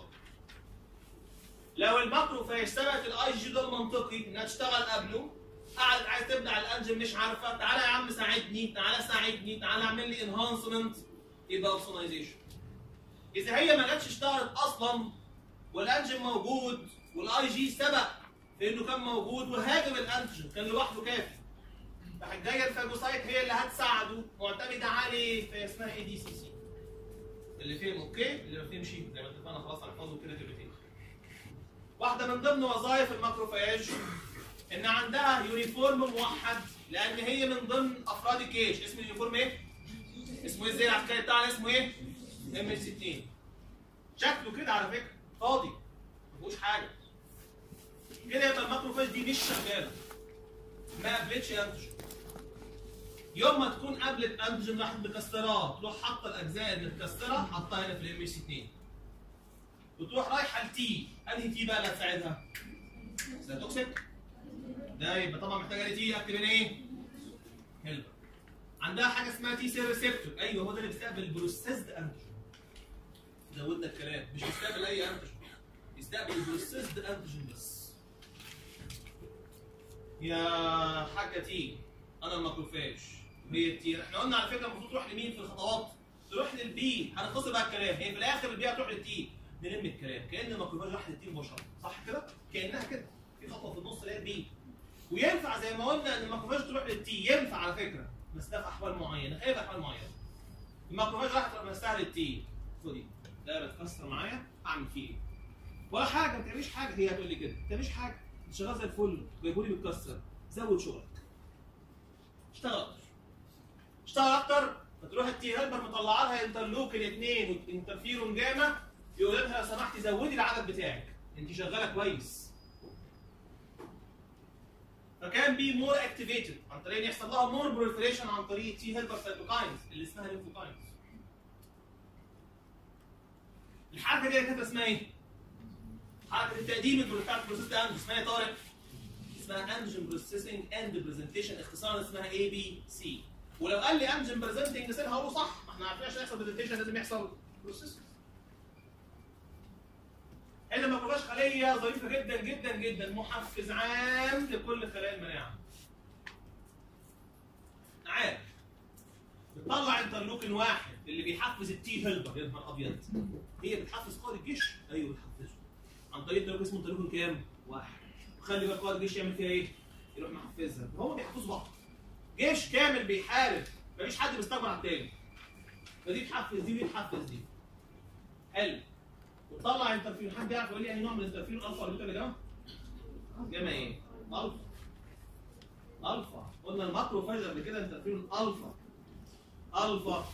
لو الماكروفاج سبقت الاي جي ده منطقي انها تشتغل قبله قعدت عايز تبدا على الانجن مش عارفه تعالى يا عم ساعدني تعالى ساعدني تعالى اعمل لي انهانسمنت يبقى اوبسونايزيشن اذا هي ما جاتش اشتغلت اصلا والانجن موجود والاي جي سبق في انه كان موجود وهاجم الانتيجن كان لوحده كافي راحت جايه الفاجوسايت هي اللي هتساعده معتمده عليه فهي اسمها اي دي سي سي اللي فهم اوكي اللي ما فهمش زي ما اتفقنا خلاص هنحفظه كده كلمتين واحده من ضمن وظائف الماكروفاج ان عندها يونيفورم موحد لان هي من ضمن افراد الجيش اسم اليونيفورم ايه؟ اسمه ايه زي العسكري بتاعنا اسمه ايه؟ ام 60 شكله كده على فكره فاضي ما فيهوش حاجه كده يبقى الماكروفاج دي مش شغاله ما قابلتش انتيجين يوم ما تكون قابلت انتيجين راحت مكسراه تروح حاطه الاجزاء المتكسره حطها هنا في الام 60 وتروح رايحه لتي انهي تي بقى اللي هتساعدها؟ سيتوكسيك ده يبقى طبعا محتاجه لتي اكتب هنا ايه؟ هيلبر عندها حاجه اسمها تي سيل ريسبتور ايوه هو ده اللي بيستقبل بروسيسد انتيجين زودنا الكلام مش بيستقبل اي انتيجين بيستقبل بروسيسد انتيجين بس يا حاجه تي انا الماكروفاج هي التي احنا قلنا على فكره المفروض تروح لمين في الخطوات؟ تروح للبي هنختصر بقى الكلام هي في الاخر البي هتروح للتي نلم الكلام كان الماكروفاج راح للتي مباشره صح كده؟ كانها كده في خطوه في النص اللي هي البي وينفع زي ما قلنا ان الماكروفاج تروح للتي ينفع على فكره بس ده في احوال معينه هي في احوال معينه الماكروفاج راحت تروح مستاهل التي خدي ده بتكسر معايا اعمل فيه ايه؟ ولا حاجه ما تعمليش حاجه هي هتقول لي كده ما تعمليش حاجه انت شغال زي الفل جايبولي متكسر زود شغلك اشتغل اكتر اشتغل اكتر فتروح التي هيلبر مطلعه لها انترلوكين اثنين وانترفيرون جاما يقول لها لو سمحتي زودي العدد بتاعك انت شغاله كويس فكان بي مور اكتيفيتد عن طريق ان يحصل لها مور بروليفريشن عن طريق تي هيلبر سايتوكاينز اللي اسمها ليمفوكاينز الحركه دي كانت اسمها ايه؟ حركه التقديم اللي بتاعت بروسيس ده اسمها ايه يا طارق؟ اسمها انجن بروسيسنج اند برزنتيشن اختصارا اسمها اي بي سي ولو قال لي انجن برزنتنج سيل هقول له صح ما احنا عارفين عشان يحصل برزنتيشن لازم يحصل بروسيسنج هنا ما كناش خليه ظريفه جدا جدا جدا محفز عام لكل خلايا المناعه عارف بتطلع انترلوكين واحد اللي بيحفز التي هيلبر يا نهار ابيض هي بتحفز قائد الجيش ايوه بتحفزه عن طريق انترلوكين اسمه انترلوكين كام؟ واحد خلي بالك قائد الجيش يعمل فيها ايه؟ يروح محفزها هو بيحفزوا بعض جيش كامل بيحارب مفيش حد بيستكبر على التاني فدي تحفز دي ودي تحفز دي حلو وتطلع انترفيرون حد يعرف يقول لي اي نوع من الانترفيرون الفا ولا بيتا ولا جاما؟ جاما ايه؟ الفا الفا قلنا الماكروفاج قبل كده انترفيرون الفا الفا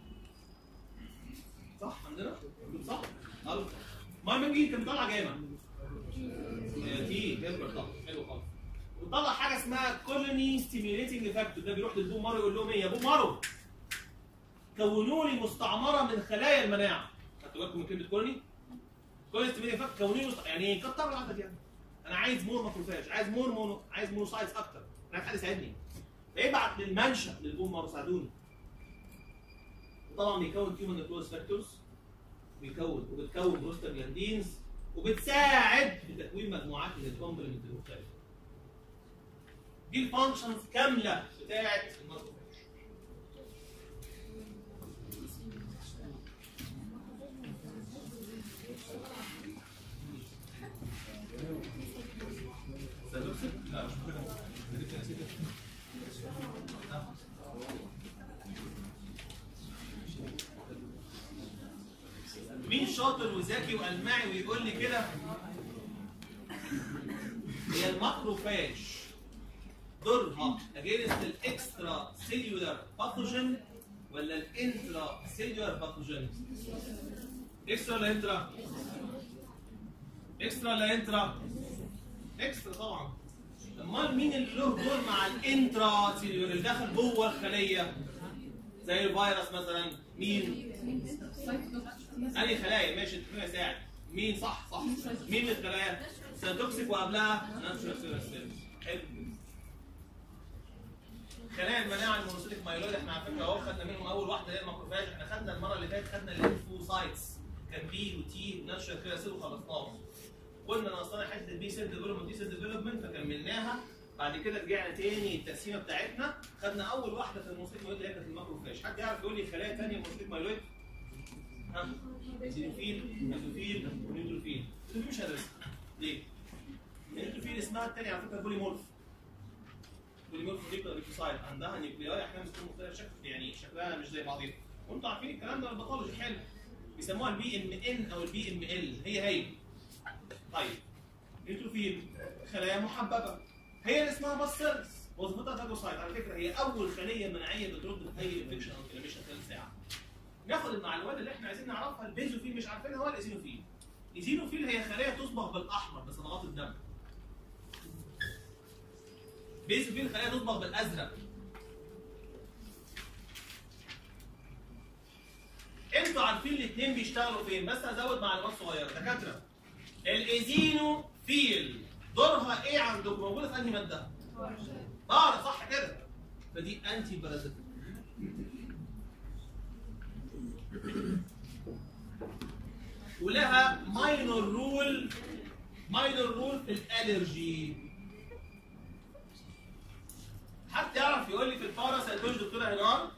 صح عندنا؟ صح؟ الفا المهم مين كان بيطلع جاما؟ تي هيلبر طبعا حلو خالص وطلع حاجه اسمها كولوني ستيميوليتنج فاكتور ده بيروح للبوم مارو يقول لهم ايه يا بوم مارو كونوا لي مستعمره من خلايا المناعه خدتوا بالكم من كلمه كولوني؟ كولوني ستيميوليتنج فاكتور كونوا لي مست... يعني كتروا العدد يعني انا عايز مور ماكروفاج عايز مور مونو عايز مونوسايتس اكتر انا عايز حد يساعدني فيبعت للمنشا للبوم مارو ساعدوني وطبعا بيكون تيومن نيكلوز فاكتورز بيكون وبتكون بروستاجلاندينز وبتساعد في تكوين مجموعات من الكومبلمنت المختلفه دي الفانكشنز كامله بتاعت الماكروفاج لا مش كده شاطر وذكي والمعي ويقول لي كده هي الماكروفاج دورها اجينست الاكسترا سيلولار باثوجين ولا الانترا سيلولار باثوجين؟ اكسترا ولا انترا؟ اكسترا ولا انترا؟ اكسترا طبعا امال مين اللي له دور مع الانترا سيلولار اللي داخل جوه الخليه؟ زي الفيروس مثلا مين؟ اي خلايا ماشي التكنولوجيا يساعد مين صح صح مين من الخلايا؟ سيتوكسيك وقبلها ناتشورال سيلولار سيلز حلو خلايا المناعه المونوسيتك مايلويد احنا على فكره اهو خدنا منهم اول واحده اللي هي الماكروفاج احنا خدنا المره اللي فاتت خدنا الليمفوسايتس كان بي وتي وناتشورال كده سيل وخلصناهم قلنا ناقصنا حته البي سيل ديفلوبمنت دي سيل ديفلوبمنت فكملناها بعد كده رجعنا تاني التقسيمه بتاعتنا خدنا اول واحده في المونوسيتك مايلويد اللي هي كانت الماكروفاج حد يعرف يقول لي خلايا ثانيه مونوسيتك مايلويد؟ ها؟ سينوفيل ميزوفيل ونيوتروفيل النيوتروفيل مش هدرسها ليه؟ النيوتروفيل اسمها الثانيه على فكره بوليمورف بوليمورف نيوكلير ليكوسايد عندها نيوكلياي احيانا بتكون مختلف شكل يعني شكلها مش زي بعضيها وانتوا عارفين الكلام ده الباثولوجي حلو بيسموها البي ام ان او البي ام ال هي هي طيب نيوتروفيل خلايا محببه هي اللي اسمها باسترز وظيفتها فاجوسايت على فكره هي اول خليه مناعيه بترد في اي انفكشن او انفلاميشن خلال ساعه ناخد المعلومات اللي احنا عايزين نعرفها البيزوفيل مش عارفينها هو الايزينوفيل الايزينوفيل هي خلايا تصبغ بالاحمر بصبغات الدم بيزوفيل خلايا تصبغ بالازرق انتوا عارفين الاثنين بيشتغلوا فين بس هزود معلومات صغيره دكاتره الايزينوفيل دورها ايه عندكم موجوده في انهي ماده؟ بار صح كده فدي انتي بارازيتيك ولها ماينور رول ماينور رول في الالرجي حد يعرف يقول لي في الباراسيتولوجي دكتوره هنار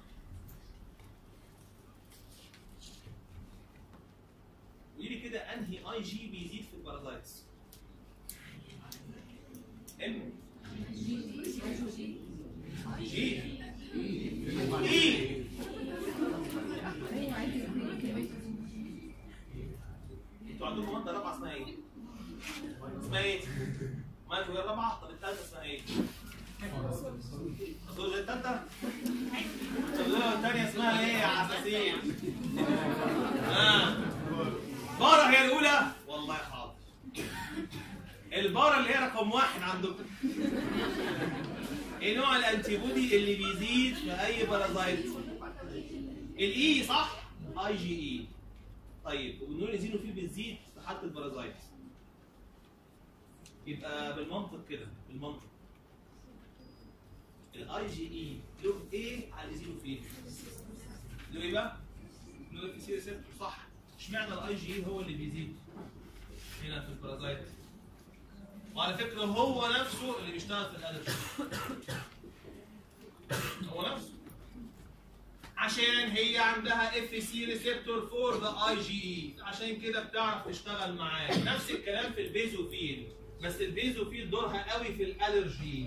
قولي لي كده انهي اي جي بيزيد في البارازايتس ام جي اي انتوا عندكم ماده رابعه اسمها ايه؟ اسمها ايه؟ ماده هي الرابعه طب الثالثه اسمها ايه؟ الزوجه الثالثه؟ طب الزوجه الثانيه اسمها ايه يا عساسين؟ اه بارة هي الاولى؟ والله حاضر البارة اللي هي رقم واحد عندكم ايه نوع الانتي بودي اللي بيزيد في اي بارازايت؟ الاي صح؟ اي جي اي طيب وبنقول الايزينوفيل بتزيد في حاله البارازايت يبقى بالمنطق كده بالمنطق الاي جي اي له ايه على الايزينوفيل؟ له ايه بقى؟ له اف سي ريسبتور صح اشمعنى الاي جي اي هو اللي بيزيد هنا في البارازايت وعلى فكره هو نفسه اللي بيشتغل في الالرجي هو نفسه عشان هي عندها اف سي ريسبتور فور ذا اي جي اي عشان كده بتعرف تشتغل معاه نفس الكلام في البيزوفيل بس البيزوفيل دورها قوي في الالرجي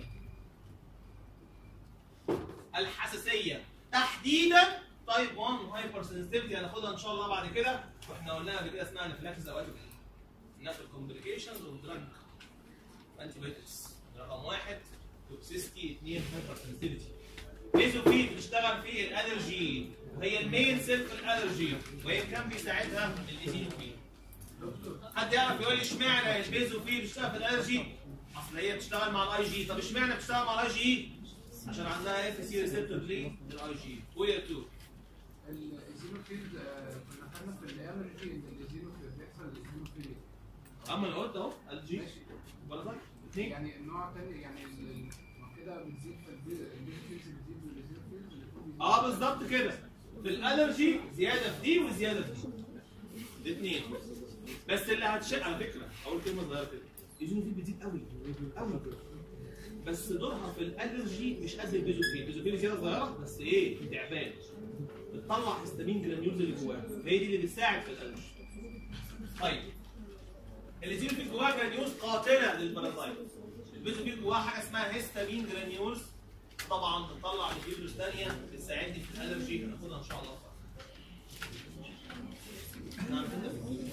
الحساسيه تحديدا تايب 1 هايبر سنسيتيفيتي هناخدها ان شاء الله بعد كده واحنا قلنا قبل كده اسمها انفلاكسس اوقات نفس الكومبليكيشنز والدراج انتي بايوتكس رقم واحد توكسيستي اثنين هايبر سنسيتيفيتي بيزوفيل بتشتغل في الالرجي وهي المين سيل في الالرجي وهي كان بيساعدها الايزينوفيل حد يعرف يقول لي اشمعنى البيزوفيل بتشتغل في الالرجي اصل هي بتشتغل مع الاي جي طب اشمعنى بتشتغل مع الاي جي عشان عندها اف سي ريسبتور ليه للاي جي وهي 2 الزينوفيل كنا خدنا في الالرجي ان الزينوفيل بيحصل الزينوفيل اما انا قلت اهو الجي بارازايت اثنين يعني النوع الثاني يعني ال- ال- ما كده بتزيد فالزينوفيلز بتزيد والزينوفيلز الاثنين اه بالظبط كده في الالرجي زياده في دي وزياده في دي الاثنين بس اللي هتشيل على فكره اقول كلمه صغيره كده الجينوفيل بتزيد قوي قوي بس دورها في الالرجي مش قد البيزوفيل البيزوفيل زياده صغيره بس ايه تعبان بتطلع هيستامين جرانيولز اللي جواها هي دي اللي بتساعد في الالرجي طيب الزينوفيل جواها جرانيولز قاتله للبارازايت البيزوفيل جواها حاجه اسمها هيستامين جرانيولز طبعا بتطلع الفيروس ثانيه بتساعدني في الالرجي هناخدها ان شاء الله نعم كده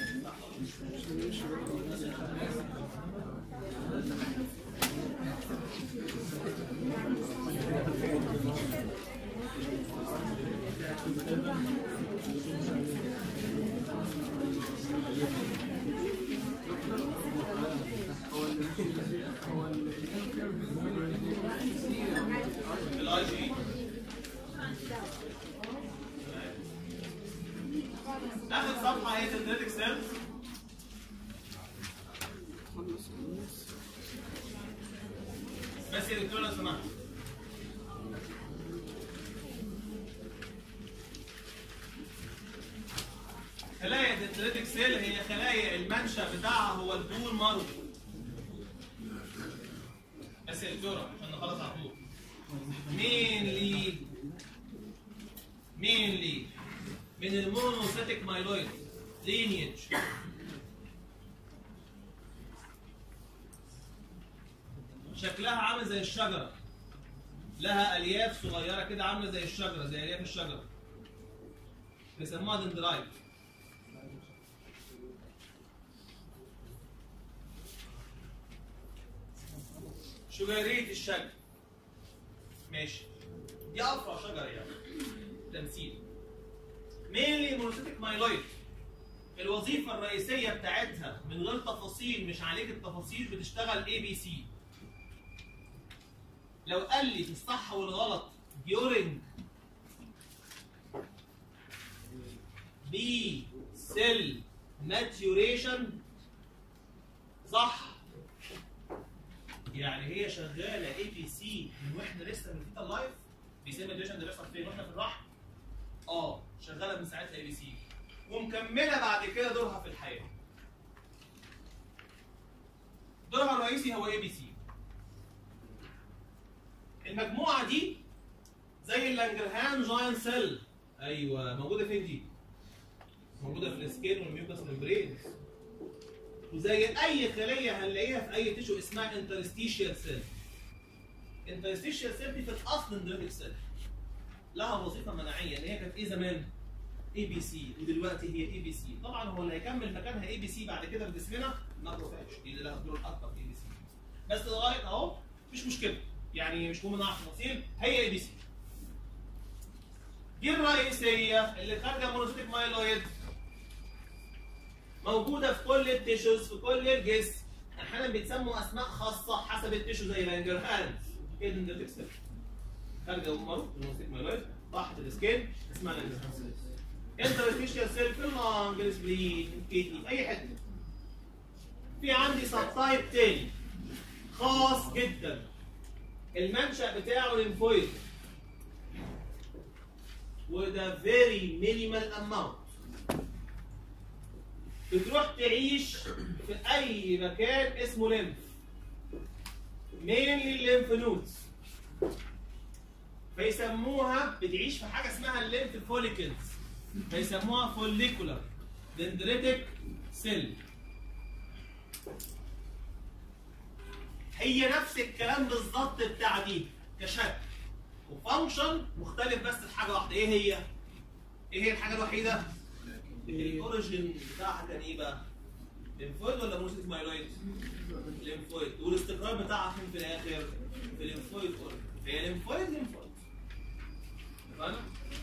اخر صفحه هي دندريتك سيلز بس يا دكتور لو سمحت خلايا الدندريتك سيل هي خلايا المنشأ بتاعها هو البول مارو بس يا دكتور عشان نخلص على طول مينلي مينلي من المونوسيتك مايلويد لينيج شكلها عامل زي الشجرة لها ألياف صغيرة كده عاملة زي الشجرة زي ألياف الشجرة بيسموها دندرايت شجرية الشجر ماشي دي أفرع شجرة يعني تمثيل مينلي مونوسيتك مايلويد الوظيفة الرئيسية بتاعتها من غير تفاصيل مش عليك التفاصيل بتشتغل اي بي سي لو قال لي في الصح والغلط during B cell maturation صح يعني هي شغاله اي بي سي من واحنا لسه من فيتا لايف بي سي ماتيوريشن ده بيحصل فين واحنا في الرحم اه شغاله من ساعتها اي بي سي ومكمله بعد كده دورها في الحياه دورها الرئيسي هو اي بي سي المجموعه دي زي اللانجرهان جاين سيل ايوه موجوده فين دي؟ موجوده في السكين والميوكس ممبرين وزي اي خليه هنلاقيها في اي تيشو اسمها انترستيشيال سيل انترستيشيال سيل دي في الاصل اندريتك سيل لها وظيفه مناعيه ان هي كانت ايه زمان؟ اي بي سي ودلوقتي هي اي بي سي طبعا هو اللي هيكمل مكانها اي بي سي بعد كده في جسمنا ماكروفاج دي اللي لها الدور الاكبر في اي بي سي بس لغايه اهو مش مشكله يعني مش مهم نعرف تفاصيل هي اي بي سي دي الرئيسيه اللي خارجه مونوسيتيك مايلويد موجوده في كل التيشوز في كل الجسم احيانا بيتسموا اسماء خاصه حسب التيشو زي لانجرهانز ايه دندريتك سيل خارجه من مونوسيتيك مايلويد راحت السكين اسمها لانجرهانز انترستيشيال سيل في اللنج السبلين الكدني في اي حته في عندي سب تايب تاني خاص جدا المنشأ بتاعه ليمفويد وده فيري مينيمال اماونت بتروح تعيش في اي مكان اسمه ليمف مينلي الليمف نودز فيسموها بتعيش في حاجه اسمها الليمف فوليكلز فيسموها فوليكولار دندريتك سيل هي نفس الكلام بالظبط بتاع دي كشكل وفانكشن مختلف بس في حاجه واحده ايه هي؟ ايه هي الحاجه الوحيده؟ الاوريجن بتاعها كان ايه بقى؟ ليمفويد ولا مونوسيتيك مايلويد؟ ليمفويد والاستقرار بتاعها فين في الاخر؟ في الليمفويد اوريجن هي ليمفويد ليمفويد اتفقنا؟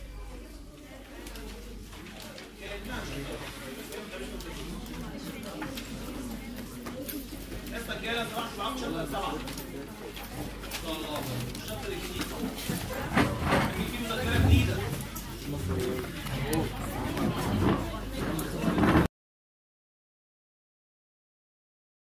الناس رجاله صباح العشرة سبعة ان شاء الله الشهر الجديد